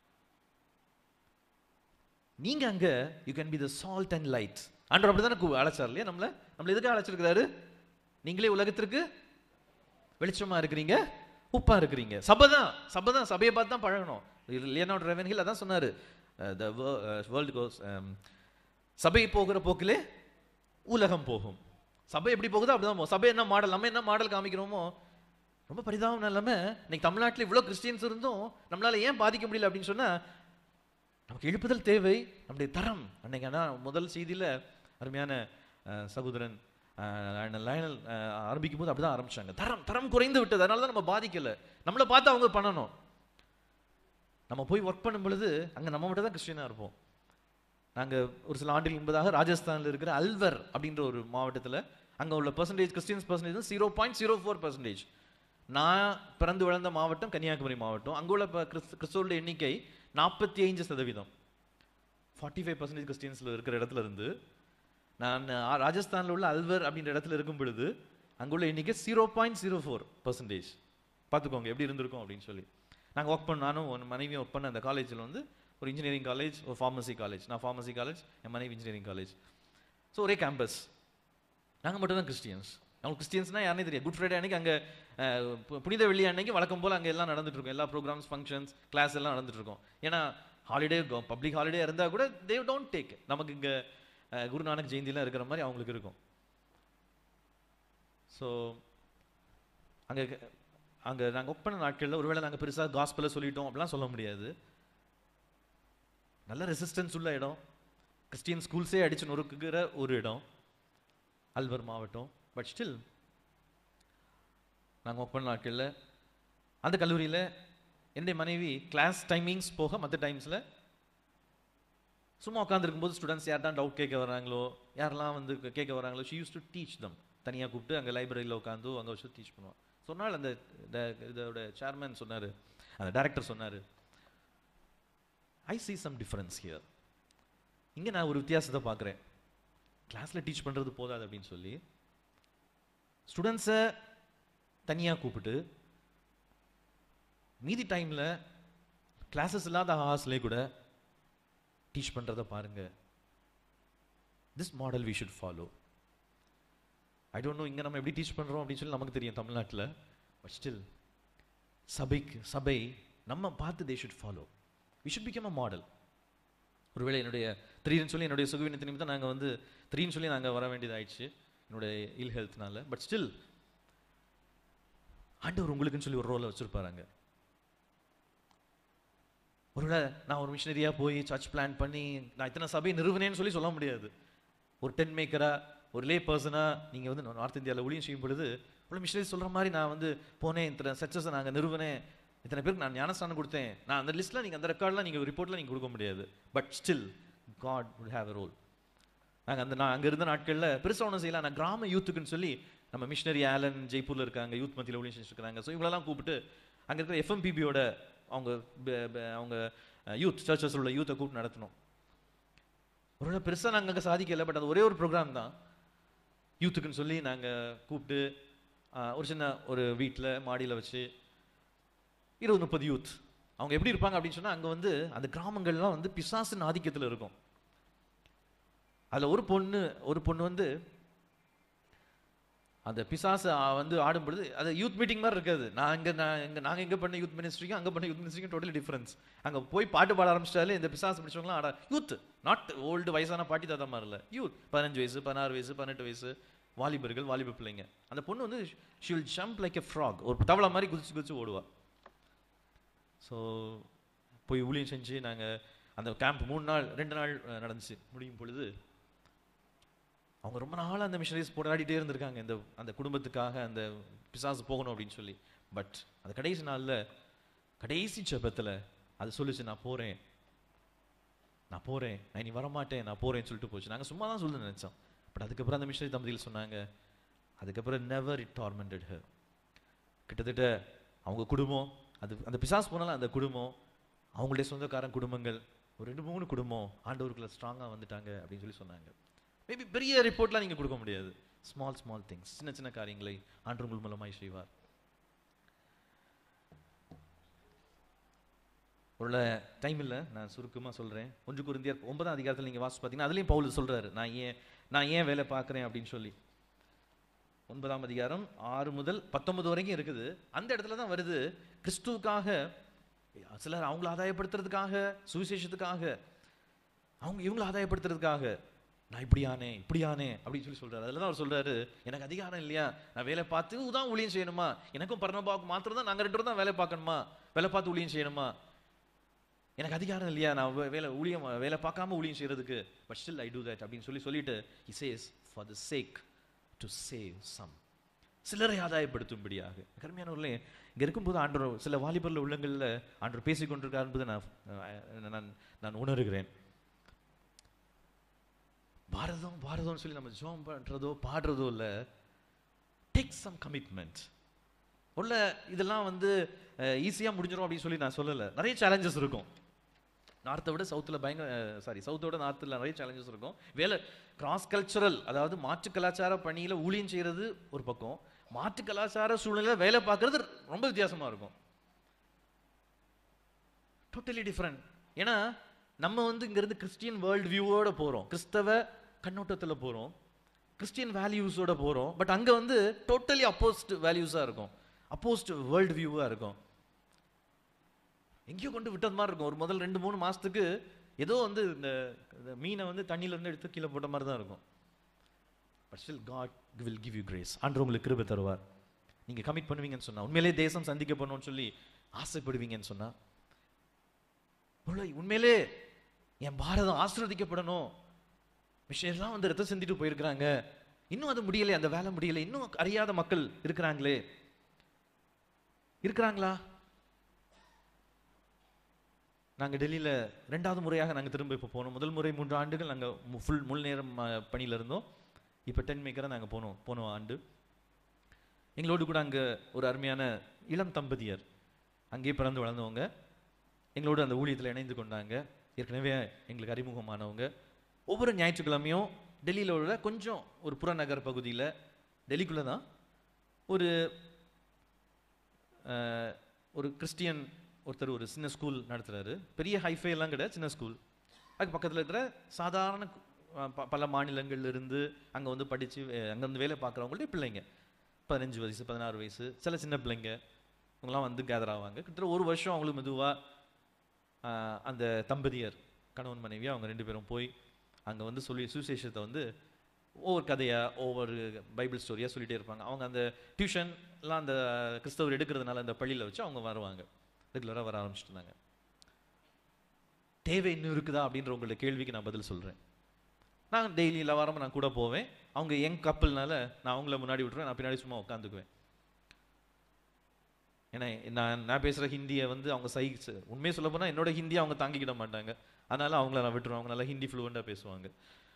நீங்க அங்க you can be the salt and light ஆண்டவர் அப்படிதானே கூ- அழைச்சார் இல்லையா நம்மள நம்மள எதுக்காக அழைச்சிருக்கிறாரு நீங்களே உலகத்திற்கு வெளிச்சமா இருக்கிறீங்க உப்பா இருக்கிறீங்க சபை தான் சபை தான் சபையை பார்த்து தான் பழகணும் லியனாட் ரெவன் ஹில் அதான் சொன்னாரு த வேர்ல்டு கோஸ் சபை போகிற போக்கிலே உலகம் போகும் சபை எப்படி போகுதோ அப்படிதான் போகும் சபை என்ன மாடல் நம்ம என்ன மாடல் காமிக்கிறோமோ ரொம்ப பரிதாபம் நிலைமை இன்னைக்கு தமிழ்நாட்டில் இவ்வளோ கிறிஸ்டியன்ஸ் இருந்தும் நம்மளால ஏன் பாதிக்க முடியல அப்படின்னு சொன்னா நமக்கு எழுப்புதல் தேவை நம்முடைய தரம் அன்னைக்கு ஆனால் முதல் செய்தியில அருமையான அஹ், சகோதரன் அஹ், அண்ணன் லயனல் அஹ், ஆரம்பிக்கும் போது அப்படிதான் ஆரம்பிச்சாங்க தரம் தரம் குறைந்து விட்டது அதனால தான் நம்ம பாதிக்கல நம்மளை பார்த்து அவங்க பண்ணணும் நம்ம போய் ஒர்க் பண்ணும் பொழுது அங்க நம்ம மட்டும் தான் கிறிஸ்டியனாக இருப்போம் நாங்க ஒரு சில ஆண்டுகள் முன்பதாக ராஜஸ்தான்ல இருக்கிற அல்வர் அப்படின்ற ஒரு மாவட்டத்துல அங்க உள்ள percentage Christians percentage zero point zero four percentage நான் பிறந்து வளர்ந்த மாவட்டம் கன்னியாகுமரி மாவட்டம் அங்குள்ள ப- கிறிஸ்து கிறிஸ்தவர்களுடைய எண்ணிக்கை நாற்பத்தி ஐந்து சதவீதம் ஃபார்ட்டி ஃபைவ் பர்சன்டேஜ் கிறிஸ்டியன்ஸில் இருக்கிற இடத்துல இருந்து நான் ஆ- ராஜஸ்தான்ல உள்ள அல்வர் அப்படின்ற இடத்துல இருக்கும் பொழுது அங்குள்ள எண்ணிக்கை zero point zero four percentage பார்த்துக்கோங்க எப்படி இருந்திருக்கும் அப்படின்னு சொல்லி நாங்கள் ஒர்க் பண்ண நானும் என் மனைவியும் ஒர்க் பண்ண அந்த காலேஜில் வந்து ஒரு இன்ஜினியரிங் காலேஜ் ஒரு ஃபார்மசி காலேஜ் நான் ஃபார்மசி காலேஜ் என் மனைவி இன்ஜினியரிங் காலேஜ் ஸோ ஒரே கேம்பஸ் நாங்கள் மட்டும் தான் கிறிஸ்டியன்ஸ் அவங்க கிறிஸ்டியன்ஸ்னா யாருனே தெரியும் குட் ஃப்ரைடே அன்னைக்கு அங்கே புனித வெள்ளி அன்னைக்கு வழக்கம் போல் அங்கே எல்லாம் நடந்துட்டு இருக்கும் எல்லா ப்ரோக்ராம்ஸ் ஃபங்க்ஷன்ஸ் கிளாஸ் எல்லாம் நடந்துட்டு இருக்கும் ஏன்னா ஹாலிடே பப்ளிக் ஹாலிடே இருந்தால் கூட தேவ் டோன்ட் டேக் நமக்கு இங்கே குருநானக் ஜெயந்திலாம் இருக்கிற மாதிரி அவங்களுக்கு இருக்கும் ஸோ அங்கே அங்கே நாங்கள் ஒர்க் பண்ண நாட்களில் ஒருவேளை நாங்கள் பெருசாக காஸ்பலை சொல்லிட்டோம் அப்படிலாம் சொல்ல முடியாது நல்ல ரெசிஸ்டன்ஸ் உள்ள இடம் கிறிஸ்டியன் ஸ்கூல்ஸே அடிச்சு நொறுக்குகிற ஒரு இடம் அல்வர் மாவட்டம் பட் ஸ்டில் நாங்கள் ஒர்க் பண்ண நாட்களில் அந்த கல்லூரியில் என்னுடைய மனைவி கிளாஸ் டைமிங்ஸ் போக மற்ற டைம்ஸில் சும்மா உட்காந்துருக்கும் போது ஸ்டூடெண்ட்ஸ் யார்தான் டவுட் கேட்க வராங்களோ யாரெல்லாம் வந்து கே- கேட்க வராங்களோ she used to teach them தனியாக கூப்பிட்டு அங்கே லைப்ரரியில் உட்காந்து அங்கே வச்சு டீச் பண்ணுவான் சொன்னால் அந்த ட- இதோட சேர்மேன் சொன்னார் அந்த டைரக்டர் சொன்னார் I see some difference here இங்கே நான் ஒரு வித்தியாசத்தை பார்க்குறேன் கிளாஸில் டீச் பண்ணுறது போதாது அப்படின்னு சொல்லி ஸ்டூடெண்ட்ஸை தனியாக கூப்பிட்டு மீதி டைமில் கிளாஸஸ் இல்லாத ஹார்ஸ்லேயே கூட டீச் பண்ணுறத பாருங்க this model we should follow I don't know இங்கே நம்ம எப்படி டீச் பண்ணுறோம் அப்படின்னு சொல்லி நமக்கு தெரியும் தமிழ்நாட்டில் பட் ஸ்டில் சபைக்கு சபை நம்ம பார்த்து they should follow we should become a model ஒருவேளை என்னுடைய த்ரீன்னு சொல்லி என்னுடைய சுகவீனத்தை நிமித்தம் நாங்கள் வந்து த்ரீன்னு சொல்லி நாங்கள் வர வேண்டியதாயிடுச்சு என்னுடைய இல் ஹெல்த்னால பட் ஸ்டில் ஆண்டவர் உங்களுக்குன்னு சொல்லி ஒரு ரோலை வச்சுருப்பாருங்க ஒருவேளை நான் ஒரு மிஷினரியாக போய் சர்ச் பிளான் பண்ணி நான் இத்தனை சபை நிறுவனேன்னு சொல்லி சொல்ல முடியாது ஒரு டென் மேக்கரா ஒரு லே பர்சனாக நீங்கள் வந்து நார்த் இந்தியாவில் ஊழியம் செய்யும் பொழுது இவ்வளோ மிஷினரி சொல்கிற மாதிரி நான் வந்து போனேன் இத்தனை சர்ச்சஸை நாங்கள் நிறுவனேன் இத்தனை பேருக்கு நான் ஞானஸ்தானம் கொடுத்தேன் நான் அந்த லிஸ்ட்டில் நீங்கள் அந்த ரெக்கார்ட்லாம் நீங்கள் ரிப்போர்ட்டில் நீங்கள் கொடுக்க முடியாது but still God would have a role நாங்கள் அந்த நான் அங்கே இருந்த நாட்களில் பெருசாக ஒன்றும் செய்யலாம் நான் கிராம யூத்துக்குன்னு சொல்லி நம்ம மிஷினரி ஆலன் ஜெய்ப்பூரில் இருக்காங்க யூத் மத்தியில் ஊழியம் செஞ்சுட்டு இருக்காங்க ஸோ இவங்களெல்லாம் கூப்பிட்டு அங்கே இருக்கிற எஃப்எம்பிபியோட அவங்க ப- ப- அவங்க யூத் சர்ச்சஸ் உள்ள யூத்தை கூப்பிட்டு நடத்தணும் ஒருவேளை பெருசாக நாங்கள் அங்கே சாதிக்கல பட் அது ஒரே ஒரு ப்ரோக்ராம் தான் யூத்துக்குன்னு சொல்லி நாங்கள் கூப்பிட்டு ஆஹ், ஒரு சின்ன ஒரு வீட்டில் மாடியில் வச்சு இருபது முப்பது யூத் அவங்க எப்படி இருப்பாங்க அப்படின்னு சொன்னால் அங்கே வந்து அந்த கிராமங்கள்லாம் வந்து பிசாசின் ஆதிக்கத்தில் இருக்கும் அதில் ஒரு பொண்ணு ஒரு பொண்ணு வந்து அந்த பிசாசு ஆ, வந்து ஆடும் பொழுது அது யூத் மீட்டிங் மாதிரி இருக்காது நான் இங்கே நான் இங்கே நாங்கள் எங்கே பண்ண யூத் மினிஸ்ட்ரிக்கும் அங்கே பண்ண யூத் மினிஸ்ட்ரிக்கும் டோட்டலி டிஃப்ரென்ஸ் அங்கே போய் பாட்டு பாட ஆரம்பிச்சிட்டாலே இந்த பிசாசு பிடிச்சவங்களாம் ஆட யூத் நாட் ஓல்டு வயசான பாட்டி தாத்தா மாதிரி இல்லை யூத் பதினஞ்சு வயசு பதினாறு வயசு பதினெட்டு வயசு வாலிபர்கள் வாலிப பிள்ளைங்க அந்த பொண்ணு வந்து she will jump like a frog ஒரு தவளை மாதிரி குதிச்சு குதிச்சு ஓடுவா ஸோ போய் ஊழியம் செஞ்சு நாங்கள் அந்த கேம்ப் மூணு நாள் ரெண்டு நாள் அஹ், நடந்துச்சு முடியும் பொழுது அவங்க ரொம்ப நாள் அந்த மிஷனரிஸ் போராடிட்டே இருந்திருக்காங்க இந்த அந்த குடும்பத்துக்காக அந்த பிசாசு போகணும் அப்படின்னு சொல்லி பட் அந்த கடைசி நாளில் கடைசி ஜெபத்தில் அது சொல்லுச்சு நான் போகிறேன் நான் போகிறேன் நான் இனி வரமாட்டேன் நான் போகிறேன்னு சொல்லிட்டு போச்சு நாங்கள் சும்மா தான் சொல்ல நினச்சோம் பட் அதுக்கப்புறம் அந்த மிஷனரி தம்பதியில் சொன்னாங்க அதுக்கப்புறம் நெவர் இட் டார்மெண்டட் her கிட்டத்தட்ட அவங்க குடும்பம் அது அந்த பிசாஸ் போனாலும் அந்த குடும்பம் அவங்களுடைய சொந்தக்காரன் குடும்பங்கள் ஒரு ரெண்டு மூணு குடும்பம் ஆண்டவருக்குள்ள ஸ்ட்ராங்காக வந்துட்டாங்க அப்படின்னு சொல்லி சொன்னாங்க மேபி பெரிய ரிப்போர்ட்லாம் நீங்கள் கொடுக்க முடியாது ஸ்மால் ஸ்மால் திங்ஸ் சின்ன சின்ன காரியங்களை ஆண்டு உங்கள் மூலமாய் செய்வார் ஒரு டைம் இல்லை நான் சுருக்கமாக சொல்கிறேன் ஒன்று குருந்தியர் ஒன்பதாம் அதிகாரத்தில் நீங்கள் வாசி பார்த்தீங்கன்னா அதுலேயும் பவுல் சொல்கிறாரு நான் ஏன் நான் ஏன் வேலை பார்க்குறேன் அப்படின்னு சொல்லி ஒன்பதாம் அதிகாரம் ஆறு முதல் பத்தொன்பது வரைக்கும் இருக்குது அந்த இடத்துல தான் வருது கிறிஸ்துவுக்காக சிலர் அவங்கள ஆதாயப்படுத்துறதுக்காக சுவிசேஷத்துக்காக அவங்க இவங்கள ஆதாயப்படுத்துறதுக்காக நான் இப்படியானே இப்படியானே அப்படின்னு சொல்லி சொல்றாரு அதில் தான் அவர் சொல்றாரு எனக்கு அதிகாரம் இல்லையா நான் வேலை பார்த்து தான் ஊழியம் செய்யணுமா எனக்கும் பரணபாவுக்கு மாத்திரம் தான் நாங்கள் ரெண்டு பேரும் தான் வேலை பார்க்கணுமா வேலை பார்த்து ஊழியம் செய்யணுமா எனக்கு அதிகாரம் இல்லையா நான் வே- வேலை ஊழியம் வேலை பார்க்காம ஊழியம் செய்யறதுக்கு but still I do that அப்படின்னு சொல்லி சொல்லிட்டு he says for the sake to save some சிலரை ஆதாயப்படுத்தும்படியாக கருமையானவர்களே இங்கே இருக்கும்போது ஆண்டவர் சில வாலிபர்ல உள்ளங்களில் ஆண்டவர் பேசிக் கொண்டிருக்கார் என்பதை நான் அஹ், நான் நான் உணர்கிறேன் பாரதம் பாரதம்னு சொல்லி நம்ம ஜோம் பண்றதோ பாடுறதோ இல்லை டேக் சம் கமிட்மெண்ட் உள்ள இதெல்லாம் வந்து ஈஸியாக முடிஞ்சிடும் அப்படின்னு சொல்லி நான் சொல்லலை நிறைய சேலஞ்சஸ் இருக்கும் நார்த்தை விட சவுத்தில் பயங்கர சாரி சவுத்தோட நார்த்தில் நிறைய சேலஞ்சஸ் இருக்கும் வேலை கிராஸ் கல்ச்சரல் அதாவது மாற்று கலாச்சார பணியில் ஊழியம் செய்கிறது ஒரு பக்கம் மாற்று கலாச்சார சூழ்நிலையில் வேலை பார்க்கறது ரொம்ப வித்தியாசமாக இருக்கும் டோட்டலி டிஃப்ரெண்ட் ஏன்னா நம்ம வந்து இங்கேருந்து கிறிஸ்டியன் வேர்ல்டு வியூவோட போகிறோம் கிறிஸ்தவ கண்ணோட்டத்தில் போகிறோம் கிறிஸ்டியன் வேல்யூஸோட போகிறோம் பட் அங்கே வந்து டோட்டலி அப்போஸ்ட் வேல்யூஸாக இருக்கும் அப்போஸ்ட் வேர்ல்டு வியூவாக இருக்கும் எங்கேயோ கொண்டு விட்டது மாதிரி இருக்கும் ஒரு முதல் ரெண்டு மூணு மாசத்துக்கு ஏதோ வந்து இந்த இந்த மீனை வந்து தண்ணியில இருந்து எடுத்து கீழே போட்ட மாதிரி தான் இருக்கும் but still God will give you grace ஆண்டு உங்களுக்கு கிருபை தருவார் நீங்க கமிட் பண்ணுவீங்கன்னு சொன்னா உண்மையிலே தேசம் சந்திக்கப்படணும்னு சொல்லி ஆசைப்படுவீங்கன்னு சொன்னா உள்ள- உண்மையிலே என் பாரதம் ஆசீர்வதிக்கப்படணும் விஷயம்லாம் வந்து ரத்தம் சிந்திட்டு போயிருக்கிறாங்க இன்னும் அது முடியலை அந்த வேலை முடியலை இன்னும் அறியாத மக்கள் இருக்கிறாங்களே இருக்கிறாங்களா நாங்க டெல்லியில ரெண்டாவது முறையாக நாங்க திரும்ப இப்போ போனோம் முதல் முறை மூன்று ஆண்டுகள் நாங்க ஃபுல் முழு நேரம் அஹ், பணியில இருந்தோம் இப்போ டென் மேக்கராக நாங்க போனோம் போன ஆண்டு எங்களோடு கூட அங்க ஒரு அருமையான இளம் தம்பதியர் அங்கேயே பிறந்து வளர்ந்தவங்க எங்களோடு அந்த ஊழியத்தில் இணைந்து கொண்டாங்க ஏற்கனவே எங்களுக்கு அறிமுகமானவங்க ஒவ்வொரு ஞாயிற்றுக்கிழமையும் டெல்லியில் உள்ள கொஞ்சம் ஒரு புறநகர் பகுதியில் டெல்லிக்குள்ளே தான் ஒரு அஹ், ஒரு கிறிஸ்டியன் ஒருத்தர் ஒரு சின்ன ஸ்கூல் நடத்துறாரு பெரிய ஹைஃபை எல்லாம் கிடையாது சின்ன ஸ்கூல் அதுக்கு பக்கத்தில் இருக்கிற சாதாரண கு- அஹ் ப- பல மாநிலங்கள்ல இருந்து அங்கே வந்து படித்து அங்கே வந்து வேலை பார்க்குறவங்களுடைய பிள்ளைங்க பதினஞ்சு வயசு பதினாறு வயசு சில சின்ன பிள்ளைங்க இவங்கெல்லாம் வந்து கேதர் ஆவாங்க கிட்டத்தட்ட ஒரு வருஷம் அவங்களுக்கு மெதுவாக அந்த தம்பதியர் கணவன் மனைவியாக அவங்க ரெண்டு பேரும் போய் அங்கே வந்து சொல்லி சுவிசேஷத்தை வந்து ஒவ்வொரு கதையாக ஒவ்வொரு பைபிள் ஸ்டோரியாக சொல்லிட்டே இருப்பாங்க அவங்க அந்த டியூஷன் எல்லாம் அந்த கிறிஸ்தவர் எடுக்கிறதுனால அந்த பள்ளியில் வச்சு அவங்க வருவாங்க ரெகுலராக வர ஆரம்பிச்சிட்டு இருந்தாங்க தேவை இன்னும் இருக்குதா அப்படின்ற உங்களோட கேள்விக்கு நான் பதில் சொல்கிறேன் நான் டெய்லி எல்லா வாரமும் நான் கூட போவேன் அவங்க எங் கப்பல்னால நான் அவங்கள முன்னாடி விட்டுருவேன் நான் பின்னாடி சும்மா உட்காந்துக்குவேன் ஏன்னா நான் நான் பேசுகிற ஹிந்தியை வந்து அவங்க சை உண்மையை சொல்ல போனால் என்னோட ஹிந்தியை அவங்க தாங்கிக்கிட மாட்டாங்க அதனால அவங்கள நான் விட்டுருவேன் அவங்க நல்லா ஹிந்தி ஃப்ளூவெண்ட்டாக பேசுவாங்க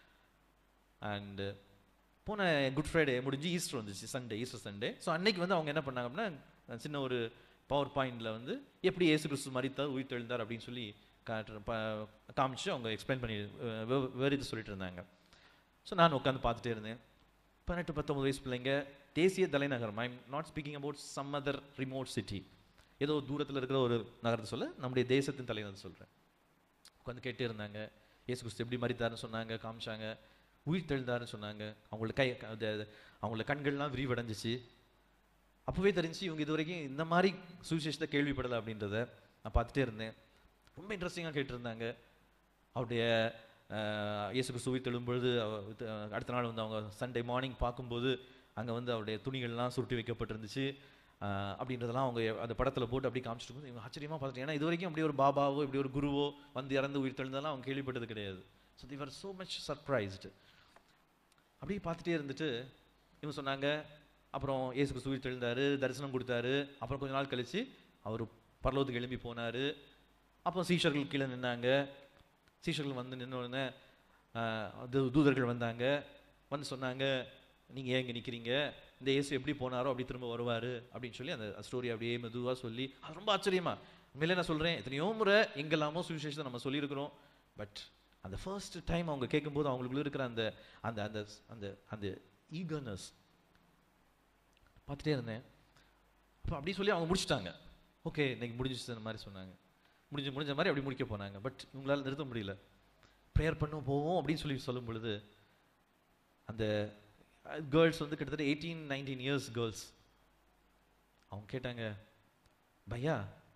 அண்டு போன குட் ஃப்ரைடே முடிஞ்சு ஈஸ்டர் வந்துச்சு சண்டே ஈஸ்டர் சண்டே ஸோ அன்னைக்கு வந்து அவங்க என்ன பண்ணாங்க அப்படின்னா சின்ன ஒரு பவர் பாயிண்டில் வந்து எப்படி இயேசு கிறிஸ்து மரித்தார் உயிர் தெழுந்தார் அப்படின்னு சொல்லி காட்டுற ப- காமிச்சு அவங்க எக்ஸ்பிளைன் பண்ணி அஹ், விவ- விவரித்து சொல்லிட்டு இருந்தாங்க ஸோ நான் உட்காந்து பார்த்துட்டே இருந்தேன் பதினெட்டு பத்தொம்பது வயசு பிள்ளைங்க தேசிய தலைநகரம் I not speaking about some other remote city ஏதோ தூரத்தில் இருக்கிற ஒரு நகரத்தை சொல்ல நம்முடைய தேசத்தின் தலைநகர் சொல்கிறேன் உட்காந்து கேட்டே இருந்தாங்க இயேசு கிறிஸ்து எப்படி மரித்தாருன்னு சொன்னாங்க காமிச்சாங்க உயிர் தெழுந்தாருன்னு சொன்னாங்க அவங்களோட கை அது அது- அவங்களோட கண்கள்லாம் விரிவடைஞ்சிச்சு அப்போவே தெரிஞ்சு இவங்க இது வரைக்கும் இந்த மாதிரி சுவிசேஷத்தை கேள்விப்படலை அப்படின்றத நான் பார்த்துட்டே இருந்தேன் ரொம்ப இன்ட்ரெஸ்டிங்காக கேட்டிருந்தாங்க அவருடைய அஹ், இயேசு கிறிஸ்து உயிர் தெழும்பொழுது அவ- இது, அஹ், அடுத்த நாள் வந்து அவங்க சண்டே மார்னிங் பார்க்கும்போது அங்கே வந்து அவருடைய துணிகள்லாம் சுருட்டி வைக்கப்பட்டிருந்துச்சு அஹ், அப்படின்றதெல்லாம் அவங்க அந்த படத்தில் போட்டு அப்படி காமிச்சிட்டு இருக்கும்போது இவங்க ஆச்சரியமாக பார்த்துட்டு ஏன்னா இது வரைக்கும் அப்படி ஒரு பாபாவோ இப்படி ஒரு குருவோ வந்து இறந்து உயிர் தெழுந்ததெல்லாம் அவங்க கேள்விப்பட்டது கிடையாது so they were so much surprised அப்படியே பார்த்துட்டே இருந்துட்டு இவங்க சொன்னாங்க அப்புறம் இயேசு கிறிஸ்து உயிர் தெழுந்தாரு தரிசனம் கொடுத்தாரு அப்புறம் கொஞ்ச நாள் கழிச்சு அவர் பரலோகத்துக்கு எழும்பி போனாரு அப்போ சீஷர்கள் கீழே நின்னாங்க சீஷர்கள் வந்து நின்ன உடனே ஆஹ், அது தூதர்கள் வந்தாங்க வந்து சொன்னாங்க நீங்க ஏன் இங்க நிக்கிறீங்க இந்த இயேசு எப்படி போனாரோ அப்படி திரும்ப வருவாரு அப்படின்னு சொல்லி அந்த ஸ்டோரி அப்படியே மெதுவா சொல்லி அது ரொம்ப ஆச்சரியமா உண்மையிலே நான் சொல்றேன் எத்தனையோ முறை எங்கெல்லாமோ சுவிசேஷத்தை நம்ம சொல்லியிருக்கிறோம் பட் அந்த ஃபர்ஸ்ட் டைம் அவங்க கேட்கும்போது அவங்களுக்குள்ள இருக்கிற அந்த அந்த அந்த அந்த அந்த ஈகர்னஸ் பார்த்துட்டே இருந்தேன் அப்போ அப்படி சொல்லி அவங்க முடிச்சிட்டாங்க ஓகே இன்னைக்கு முடிஞ்சிச்சு அந்த மாதிரி சொன்னாங்க முடிஞ்சு முடிஞ்ச மாதிரி அப்படி முடிக்க போனாங்க பட் இவங்களால நிறுத்த முடியல ப்ரேயர் பண்ணும் போவோம் அப்படின்னு சொல்லி சொல்லும் பொழுது அந்த கேர்ள்ஸ் வந்து கிட்டத்தட்ட எயிட்டீன் நைன்டீன் இயர்ஸ் கேர்ள்ஸ் அவங்க கேட்டாங்க பையா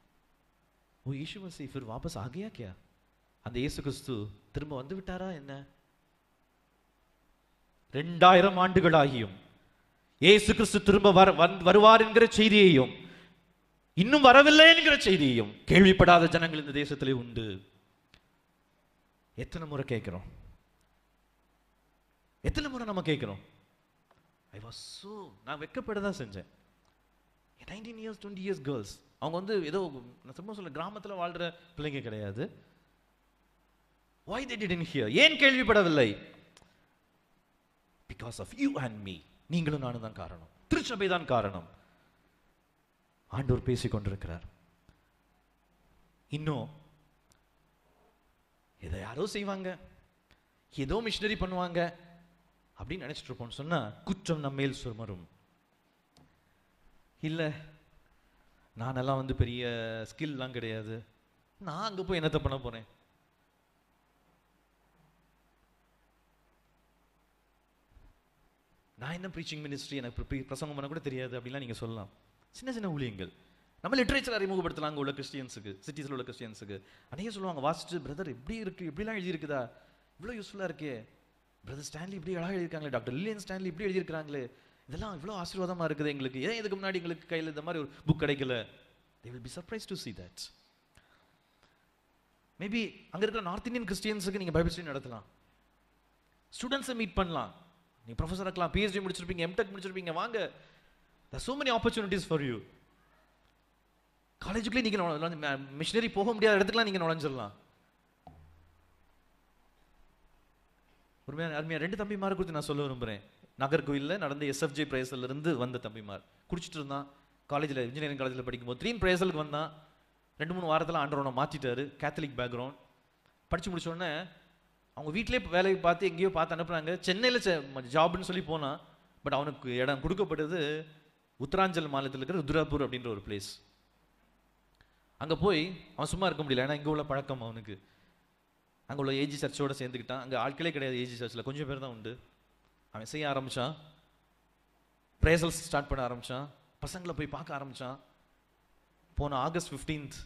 ஓ ஈஷு மசீ ஃபிர் வாபஸ் ஆ கயா கியா அந்த இயேசு கிறிஸ்து திரும்ப வந்து விட்டாரா என்ன ரெண்டாயிரம் ஆண்டுகள் ஆகியும் இயேசு கிறிஸ்து திரும்ப வர வந்து- வருவார் என்கிற செய்தியையும் இன்னும் வரவில்லை என்கிற செய்தியையும் கேள்விப்படாத ஜனங்கள் இந்த தேசத்திலே உண்டு எத்தனை முறை கேட்கிறோம் எத்தனை முறை நம்ம கேட்கிறோம் ஐ வாஸ் so நான் வெக்கப்பட தான் செஞ்சேன் nineteen years twenty years girls அவங்க வந்து ஏதோ நான் சும்மா சொல்ல கிராமத்துல வாழ்ற பிள்ளைங்க கிடையாது why they didn't hear ஏன் கேள்விப்படவில்லை because of you and me நீங்களும் நானும் தான் காரணம் திருச்சபை தான் காரணம் ஆண்டவர் பேசிக் கொண்டிருக்கிறார் இன்னும் இதை யாரோ செய்வாங்க ஏதோ மிஷினரி பண்ணுவாங்க அப்படின்னு நினைச்சிட்டு இருப்போம்னு சொன்னா குற்றம் நம்ம மேல் சுமரும் இல்ல நானெல்லாம் வந்து பெரிய ஸ்கில்லாம் கிடையாது நான் அங்க போய் என்னத்த பண்ண போறேன் நான் என்ன ப்ரீச்சிங் மினிஸ்ட்ரி எனக்கு pre- பிரசங்கம் பண்ண கூட தெரியாது அப்படிலாம் நீங்க சொல்லலாம் சின்ன சின்ன ஊழியங்கள் நம்ம லிட்ரேச்சர் அறிமுகப்படுத்தலாம் அங்க உள்ள கிறிஸ்டியன்ஸுக்கு சிட்டிஸில் உள்ள கிறிஸ்டியன்ஸுக்கு அன்றைக்கே சொல்லுவாங்க வாசிச்சு பிரதர் எப்படி இருக்கு இப்படிலாம் எழுதியிருக்குதா இவ்வளோ யூஸ்ஃபுல்லாக இருக்கே பிரதர் ஸ்டான்லி இப்படி அழகாக எழுதியிருக்காங்களே டாக்டர் லில்லியன் ஸ்டான்லி இப்படி எழுதியிருக்காங்களே இதெல்லாம் இவ்வளோ ஆசீர்வாதமா இருக்குது எங்களுக்கு ஏன் இதுக்கு முன்னாடி எங்களுக்கு கையில் இந்த மாதிரி ஒரு புக் கிடைக்கல they will be surprised to see that maybe அங்க இருக்கிற நார்த் இந்தியன் கிறிஸ்டியன்ஸுக்கு நீங்க பைபிள் ஸ்டடி நடத்தலாம் ஸ்டூடெண்ட்ஸை மீட் பண்ணலாம் நீ ப்ரொஃபஸர் இருக்கலாம் பிஹெச்டி முடிச்சிருப்பீங்க எம்டெக் முடிச்சிருப்பீங்க வாங்க so many opportunities for you காலேஜுக்குள்ளே நீங்கள் மிஷினரி போக முடியாத இடத்துக்குலாம் நீங்கள் நுழைஞ்சிடலாம் உண்மையான அருமையா ரெண்டு தம்பிமாரை குறித்து நான் சொல்ல விரும்புகிறேன் நாகர்கோயிலில் நடந்த எஸ்எஃப்ஜே பிரேசல்ல இருந்து வந்த தம்பிமார் குடிச்சிட்டு இருந்தான் காலேஜில் இன்ஜினியரிங் காலேஜில் படிக்கும்போது த்ரீன் பிரேசலுக்கு வந்தான் ரெண்டு மூணு வாரத்தில் ஆண்டவனை மாற்றிட்டாரு கேத்தலிக் பேக்ரவுண்ட் படித்து முடிச்ச உடனே அவங்க வீட்டிலே வேலைக்கு பார்த்து எங்கேயோ பார்த்து அனுப்புனாங்க சென்னையில் ஜாப்னு சொல்லி போனான் பட் அவனுக்கு இடம் கொடுக்கப்பட்டது உத்தராஞ்சல் மாநிலத்தில் இருக்கிற ருத்ராப்பூர் அப்படின்ற ஒரு பிளேஸ் அங்கே போய் அவன் சும்மா இருக்க முடியல ஏன்னா இங்கே உள்ள பழக்கம் அவனுக்கு அங்கே உள்ள ஏஜி சர்ச்சோட சேர்ந்துக்கிட்டான் அங்கே ஆட்களே கிடையாது ஏஜி சர்ச்சில் கொஞ்சம் பேர் தான் உண்டு அவன் செய்ய ஆரம்பிச்சான் பிரேசல்ஸ் ஸ்டார்ட் பண்ண ஆரம்பிச்சான் பசங்களை போய் பார்க்க ஆரம்பிச்சான் போன ஆகஸ்ட் 15th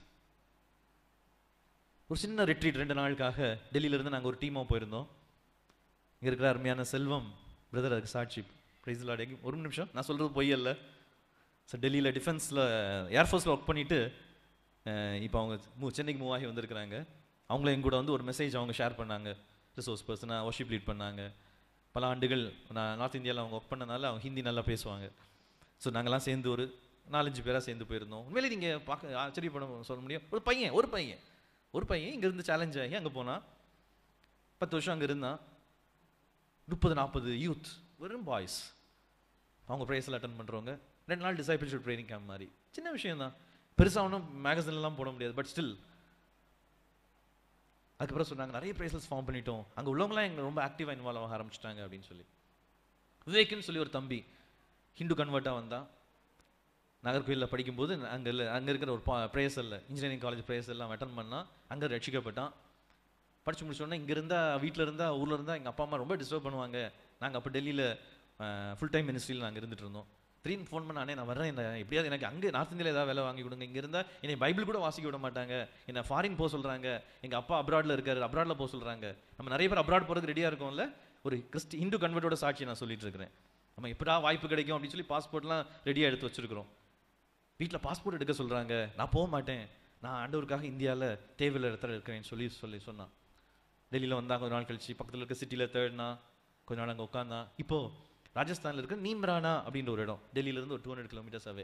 ஒரு சின்ன ரிட்ரீட் ரெண்டு நாளுக்காக டெல்லியில இருந்து நாங்கள் ஒரு டீமாக போயிருந்தோம் இங்க இருக்கிற அருமையான செல்வம் பிரதர் அதுக்கு சாட்சி பிரைஸ் லார்ட் எங்க ஒரு நிமிஷம் நான் சொல்றது பொய் அல்ல சார் டெல்லியில் டிஃபென்ஸில் ஏர்ஃபோர்ஸில் ஒர்க் பண்ணிட்டு இப்போ அவங்க மூ சென்னைக்கு மூவ் ஆகி வந்திருக்கிறாங்க அவங்கள எங்க கூட வந்து ஒரு மெசேஜ் அவங்க ஷேர் பண்ணாங்க ரிசோர்ஸ் பர்சனாக ஒர்ஷிப் லீட் பண்ணாங்க பல ஆண்டுகள் நான் நார்த் இந்தியாவில் அவங்க ஒர்க் பண்ணனால அவங்க ஹிந்தி நல்லா பேசுவாங்க ஸோ நாங்கெல்லாம் சேர்ந்து ஒரு நாலஞ்சு பேராக சேர்ந்து போயிருந்தோம் உண்மையிலே நீங்கள் பார்க்க ஆச்சரியப்பட சொல்ல முடியும் ஒரு பையன் ஒரு பையன் ஒரு பையன் இங்கேருந்து சேலஞ்ச் ஆகி அங்கே போனான் பத்து வருஷம் அங்கே இருந்தான் முப்பது நாற்பது யூத் வெறும் பாய்ஸ் அவங்க ப்ரைஸில் அட்டன் பண்ணுறவங்க ரெண்டு நாள் டிசைபிள்ஷிப் ட்ரைனிங் கேம்ப் மாதிரி சின்ன விஷயம் தான் பெருசாக ஒன்றும் மேகசின்லாம் போட முடியாது பட் ஸ்டில் அதுக்கப்புறம் சொன்னாங்க நிறைய ப்ரைஸஸ் ஃபார்ம் பண்ணிட்டோம் அங்கே உள்ளவங்களாம் எங்களை ரொம்ப ஆக்டிவாக இன்வால்வ் ஆக ஆரம்பிச்சிட்டாங்க அப்படின்னு சொல்லி விவேக்னு சொல்லி ஒரு தம்பி ஹிந்து கன்வெர்ட்டாக வந்தான் நாகர்கோயிலில் படிக்கும்போது அங்கே இல்லை அங்கே இருக்கிற ஒரு ப்ரேயர்ஸில் இன்ஜினியரிங் காலேஜ் ப்ரேயர்ஸ் எல்லாம் அட்டன் பண்ணால் அங்கே ரட்சிக்கப்பட்டான் படிச்சு முடிச்சோடனே இங்கே இருந்தால் வீட்டில் இருந்தால் ஊரில் இருந்தால் எங்கள் அப்பா அம்மா ரொம்ப டிஸ்டர்ப் பண்ணுவாங்க நாங்கள் அப்போ டெல்லியில் ஃபுல் டைம் மினிஸ்ட்ரியில் நாங்கள் இருந்துட்டு இருந்தோம் திடீர்னு ஃபோன் பண்ண அண்ணே நான் வரேன் என்ன எப்படியாவது எனக்கு அங்கே நார்த் இந்தியாவில் ஏதாவது வேலை வாங்கி கொடுங்க இங்கே இருந்தால் என்னை பைபிள் கூட வாசிக்க விட மாட்டாங்க என்னை ஃபாரின் போக சொல்கிறாங்க எங்கள் அப்பா அப்ராடில் இருக்காரு அப்ராடில் போக சொல்கிறாங்க நம்ம நிறைய பேர் அப்ராட் போகிறதுக்கு ரெடியாக இருக்கோம்ல ஒரு கிறிஸ்டி இந்து கன்வெர்ட்டோட சாட்சி நான் சொல்லிட்டு இருக்கிறேன் நம்ம எப்படா வாய்ப்பு கிடைக்கும் அப்படின்னு சொல்லி பாஸ்போர்ட்லாம் ரெடியாக எடுத்து வச்சிருக்கிறோம் வீட்டில் பாஸ்போர்ட் எடுக்க சொல்கிறாங்க நான் போக மாட்டேன் நான் ஆண்டவருக்காக இந்தியாவில் தேவையில்ல இடத்துல இருக்கிறேன்னு சொல்லி சொல்லி சொன்னான் டெல்லியில் வந்தாங்க கொஞ்ச நாள் கழிச்சு பக்கத்தில் இருக்க சிட்டியில் தேர்ட்னா கொஞ்ச நாள் அங்கே உட்காந்தான் இப்போ ராஜஸ்தானில் இருக்க நீம்ரானா அப்படின்ற ஒரு இடம் டெல்லியிலேருந்து ஒரு two hundred kilometres away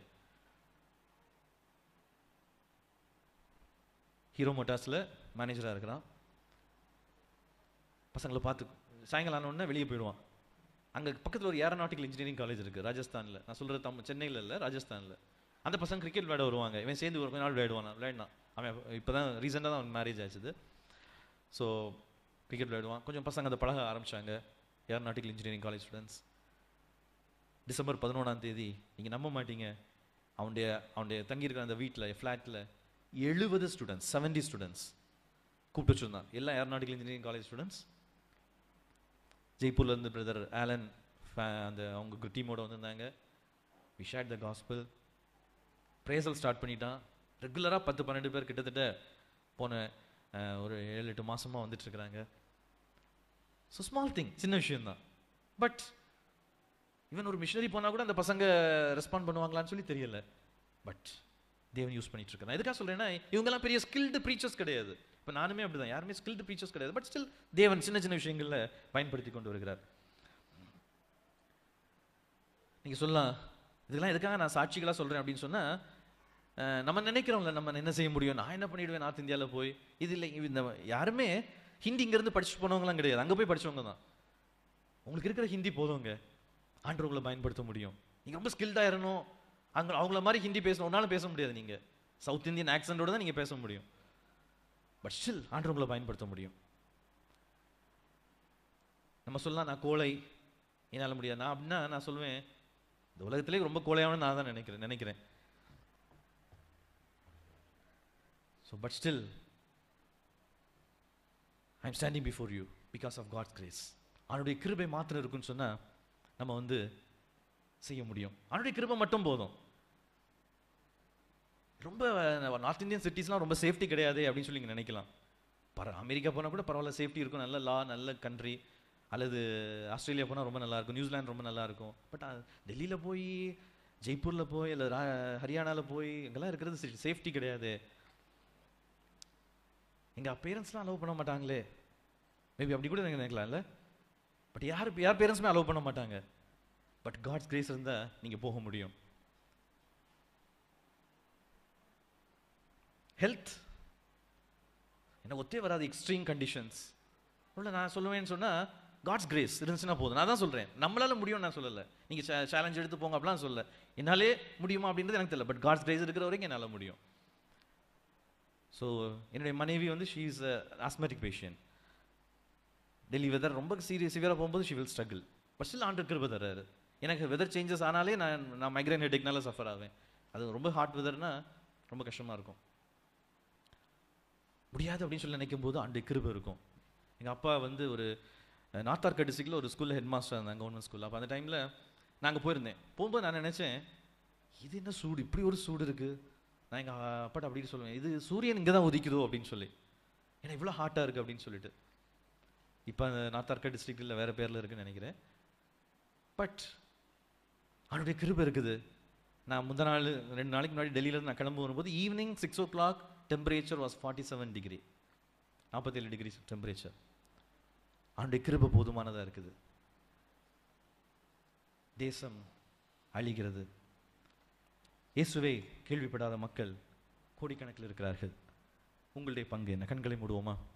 Hero மோட்டார்ஸில் மேனேஜராக இருக்கிறான் பசங்களை பார்த்து சாயங்காலம் ஆன உடனே வெளியே போயிடுவான் அங்கே பக்கத்தில் ஒரு ஏரோநாட்டிக்கல் இன்ஜினியரிங் காலேஜ் இருக்குது ராஜஸ்தானில் நான் சொல்கிறது தம் சென்னையில் இல்லை ராஜஸ்தானில் அந்த பசங்க கிரிக்கெட் விளையாட வருவாங்க இவன் சேர்ந்து ஒரு கொஞ்ச நாள் விளையாடுவான் விளையாடினான் அவன் இப்போ தான் ரீசெண்டாக தான் அவன் மேரேஜ் ஆச்சுது ஸோ கிரிக்கெட் விளையாடுவான் கொஞ்சம் பசங்க அதை பழக ஆரம்பிச்சாங்க aeronautical engineering college students December பதினொன்றாம் தேதி நீங்கள் நம்ப மாட்டீங்க அவனுடைய அவனுடைய தங்கியிருக்கிற அந்த வீட்டில் ஃப்ளாட்டில் எழுபது ஸ்டூடெண்ட்ஸ் செவன்டி ஸ்டூடெண்ட்ஸ் கூப்பிட்டு வச்சுருந்தான் எல்லாம் ஏரோநாட்டிக்கல் இன்ஜினியரிங் காலேஜ் ஸ்டூடெண்ட்ஸ் ஜெய்ப்பூர்லேருந்து பிரதர் ஆலன் அந்த அவங்க டீமோட வந்திருந்தாங்க விஷாட் த காஸ்பிள் ப்ரேசல் ஸ்டார்ட் பண்ணிட்டான் ரெகுலராக பத்து பன்னெண்டு பேர் கிட்டத்தட்ட போன அஹ், ஒரு ஏழு எட்டு மாசமா வந்துட்டு இருக்கிறாங்க ஸோ ஸ்மால் திங் சின்ன விஷயம்தான் பட் ஈவன் ஒரு மிஷினரி போனால் கூட அந்த பசங்க ரெஸ்பாண்ட் பண்ணுவாங்களான்னு சொல்லி தெரியல பட் தேவன் யூஸ் பண்ணிட்டு இருக்கேன் எதுக்காக சொல்றேன்னா இவங்கெல்லாம் பெரிய ஸ்கில்டு ப்ரீச்சர்ஸ் கிடையாது இப்போ நானுமே அப்படிதான் யாருமே ஸ்கில்டு ப்ரீச்சர்ஸ் கிடையாது பட் ஸ்டில் தேவன் சின்ன சின்ன விஷயங்களில் பயன்படுத்தி கொண்டு வருகிறார் நீங்க சொல்லலாம் இதெல்லாம் எதுக்காக நான் சாட்சிகளா சொல்றேன் அப்படின்னு சொன்னா அஹ், நம்ம நினைக்கிறோம்ல நம்ம என்ன செய்ய முடியும் நான் என்ன பண்ணிடுவேன் நார்த் இந்தியாவில் போய் இது இல்லை இந்த யாருமே ஹிந்தி இங்கேருந்து படிச்சுட்டு போனவங்களாம் கிடையாது அங்கே போய் படிச்சவங்க தான் உங்களுக்கு இருக்கிற ஹிந்தி போதுங்க ஆண்டவர்களை பயன்படுத்த முடியும் நீங்க ரொம்ப ஸ்கில்டாக இருக்கணும் அங்க அவங்கள மாதிரி ஹிந்தி பேசணும் ஒன்னாலும் பேச முடியாது நீங்க சவுத் இந்தியன் ஆக்சண்டோட தான் நீங்க பேச முடியும் பட் ஸ்டில் ஆண்டவர்களை பயன்படுத்த முடியும் நம்ம சொல்லலாம் நான் கோழை என்னால் முடியாது நான் அப்படின்னா நான் சொல்லுவேன் இந்த உலகத்திலே ரொம்ப கோழையானு நான் தான் நினைக்கிறேன் நினைக்கிறேன் so but still I am standing before you because of God's grace அவனுடைய கிருபை மாத்திரம் இருக்குன்னு சொன்னா நம்ம வந்து செய்ய முடியும் அவனுடைய கிருபை மட்டும் போதும் ரொம்ப நார்த் இந்தியன் சிட்டிஸ்லாம் ரொம்ப சேஃப்டி கிடையாது அப்படின்னு சொல்லி நீங்க நினைக்கலாம் பர அமெரிக்கா போனால் கூட பரவாயில்ல சேஃப்டி இருக்கும் நல்ல லா நல்ல கண்ட்ரி அல்லது ஆஸ்திரேலியா போனால் ரொம்ப நல்லா இருக்கும் நியூசிலாந்து ரொம்ப நல்லா இருக்கும் பட் டெல்லியில் போய் ஜெய்ப்பூரில் போய் இல்லை ஹரியானாவில் போய் இங்கெல்லாம் இருக்கிறது சேஃப்டி கிடையாது எங்கள் பேரண்ட்ஸ்லாம் அலோவ் பண்ண மாட்டாங்களே மேபி அப்படி கூட நீங்க நினைக்கலாம்ல பட் யார் யார் பேரண்ட்ஸுமே அலோவ் பண்ண மாட்டாங்க பட் காட்ஸ் கிரேஸ் இருந்தால் நீங்கள் போக முடியும் ஹெல்த் எனக்கு ஒத்தே வராது எக்ஸ்ட்ரீம் கண்டிஷன்ஸ் இல்லை நான் சொல்லுவேன்னு சொன்னால் காட்ஸ் கிரேஸ் இருந்துச்சுன்னா போதும் நான் தான் சொல்கிறேன் நம்மளால முடியும்னு நான் சொல்லலை நீங்கள் சேலஞ்ச் எடுத்து போங்க அப்படிலாம் சொல்லல என்னாலே முடியுமா அப்படின்றது எனக்கு தெரியல பட் காட்ஸ் கிரேஸ் இருக்கிற வரைக்கும் என்னால் முடியும் ஸோ என்னுடைய மனைவி வந்து she is asthmatic patient Delhi weather ரொம்ப சீரியஸ் சிவியராக போகும்போது she will struggle but still ஆண்டு கிருப தர்றாரு எனக்கு வெதர் சேஞ்சஸ் ஆனாலே நான் நான் மைக்ரைன் ஹெட்டேக்னால சஃபர் ஆவேன் அது ரொம்ப ஹாட் வெதர்னா ரொம்ப கஷ்டமாக இருக்கும் முடியாது அப்படின்னு சொல்லி நினைக்கும் போது ஆண்டு கிருப இருக்கும் எங்கள் அப்பா வந்து ஒரு நார்த் ஆர்கா டிஸ்ட்ரிக்டில் ஒரு ஸ்கூலில் ஹெட் மாஸ்டர் இருந்தாங்க கவர்மெண்ட் ஸ்கூலில் அப்போ அந்த டைமில் நாங்கள் போயிருந்தேன் போகும்போது நான் நினச்சேன் இது என்ன சூடு இப்படி ஒரு சூடு இருக்குது நான் எங்கள் அப்பாட்ட அப்படி சொல்லுவேன் இது சூரியன் இங்கே தான் உதிக்குதோ அப்படின்னு சொல்லி ஏன்னா இவ்வளோ ஹாட்டாக இருக்குது அப்படின்னு சொல்லிட்டு இப்போ அந்த நார்த் ஆர்கா டிஸ்ட்ரிக்டில் வேறு பேரில் இருக்குன்னு நினைக்கிறேன் பட் அவனுடைய கிருபை இருக்குது நான் முந்த நாள் ரெண்டு நாளைக்கு முன்னாடி டெல்லியிலேருந்து நான் கிளம்பு வரும்போது evening six o'clock temperature was forty seven degree நாற்பத்தேழு டிகிரி டெம்பரேச்சர் அவனுடைய கிருபை போதுமானதாக இருக்குது தேசம் அழிகிறது இயேசுவை கேள்விப்படாத மக்கள் கோடிக்கணக்கில் இருக்கிறார்கள் உங்களுடைய பங்கு என்ன கண்களை மூடுவோமா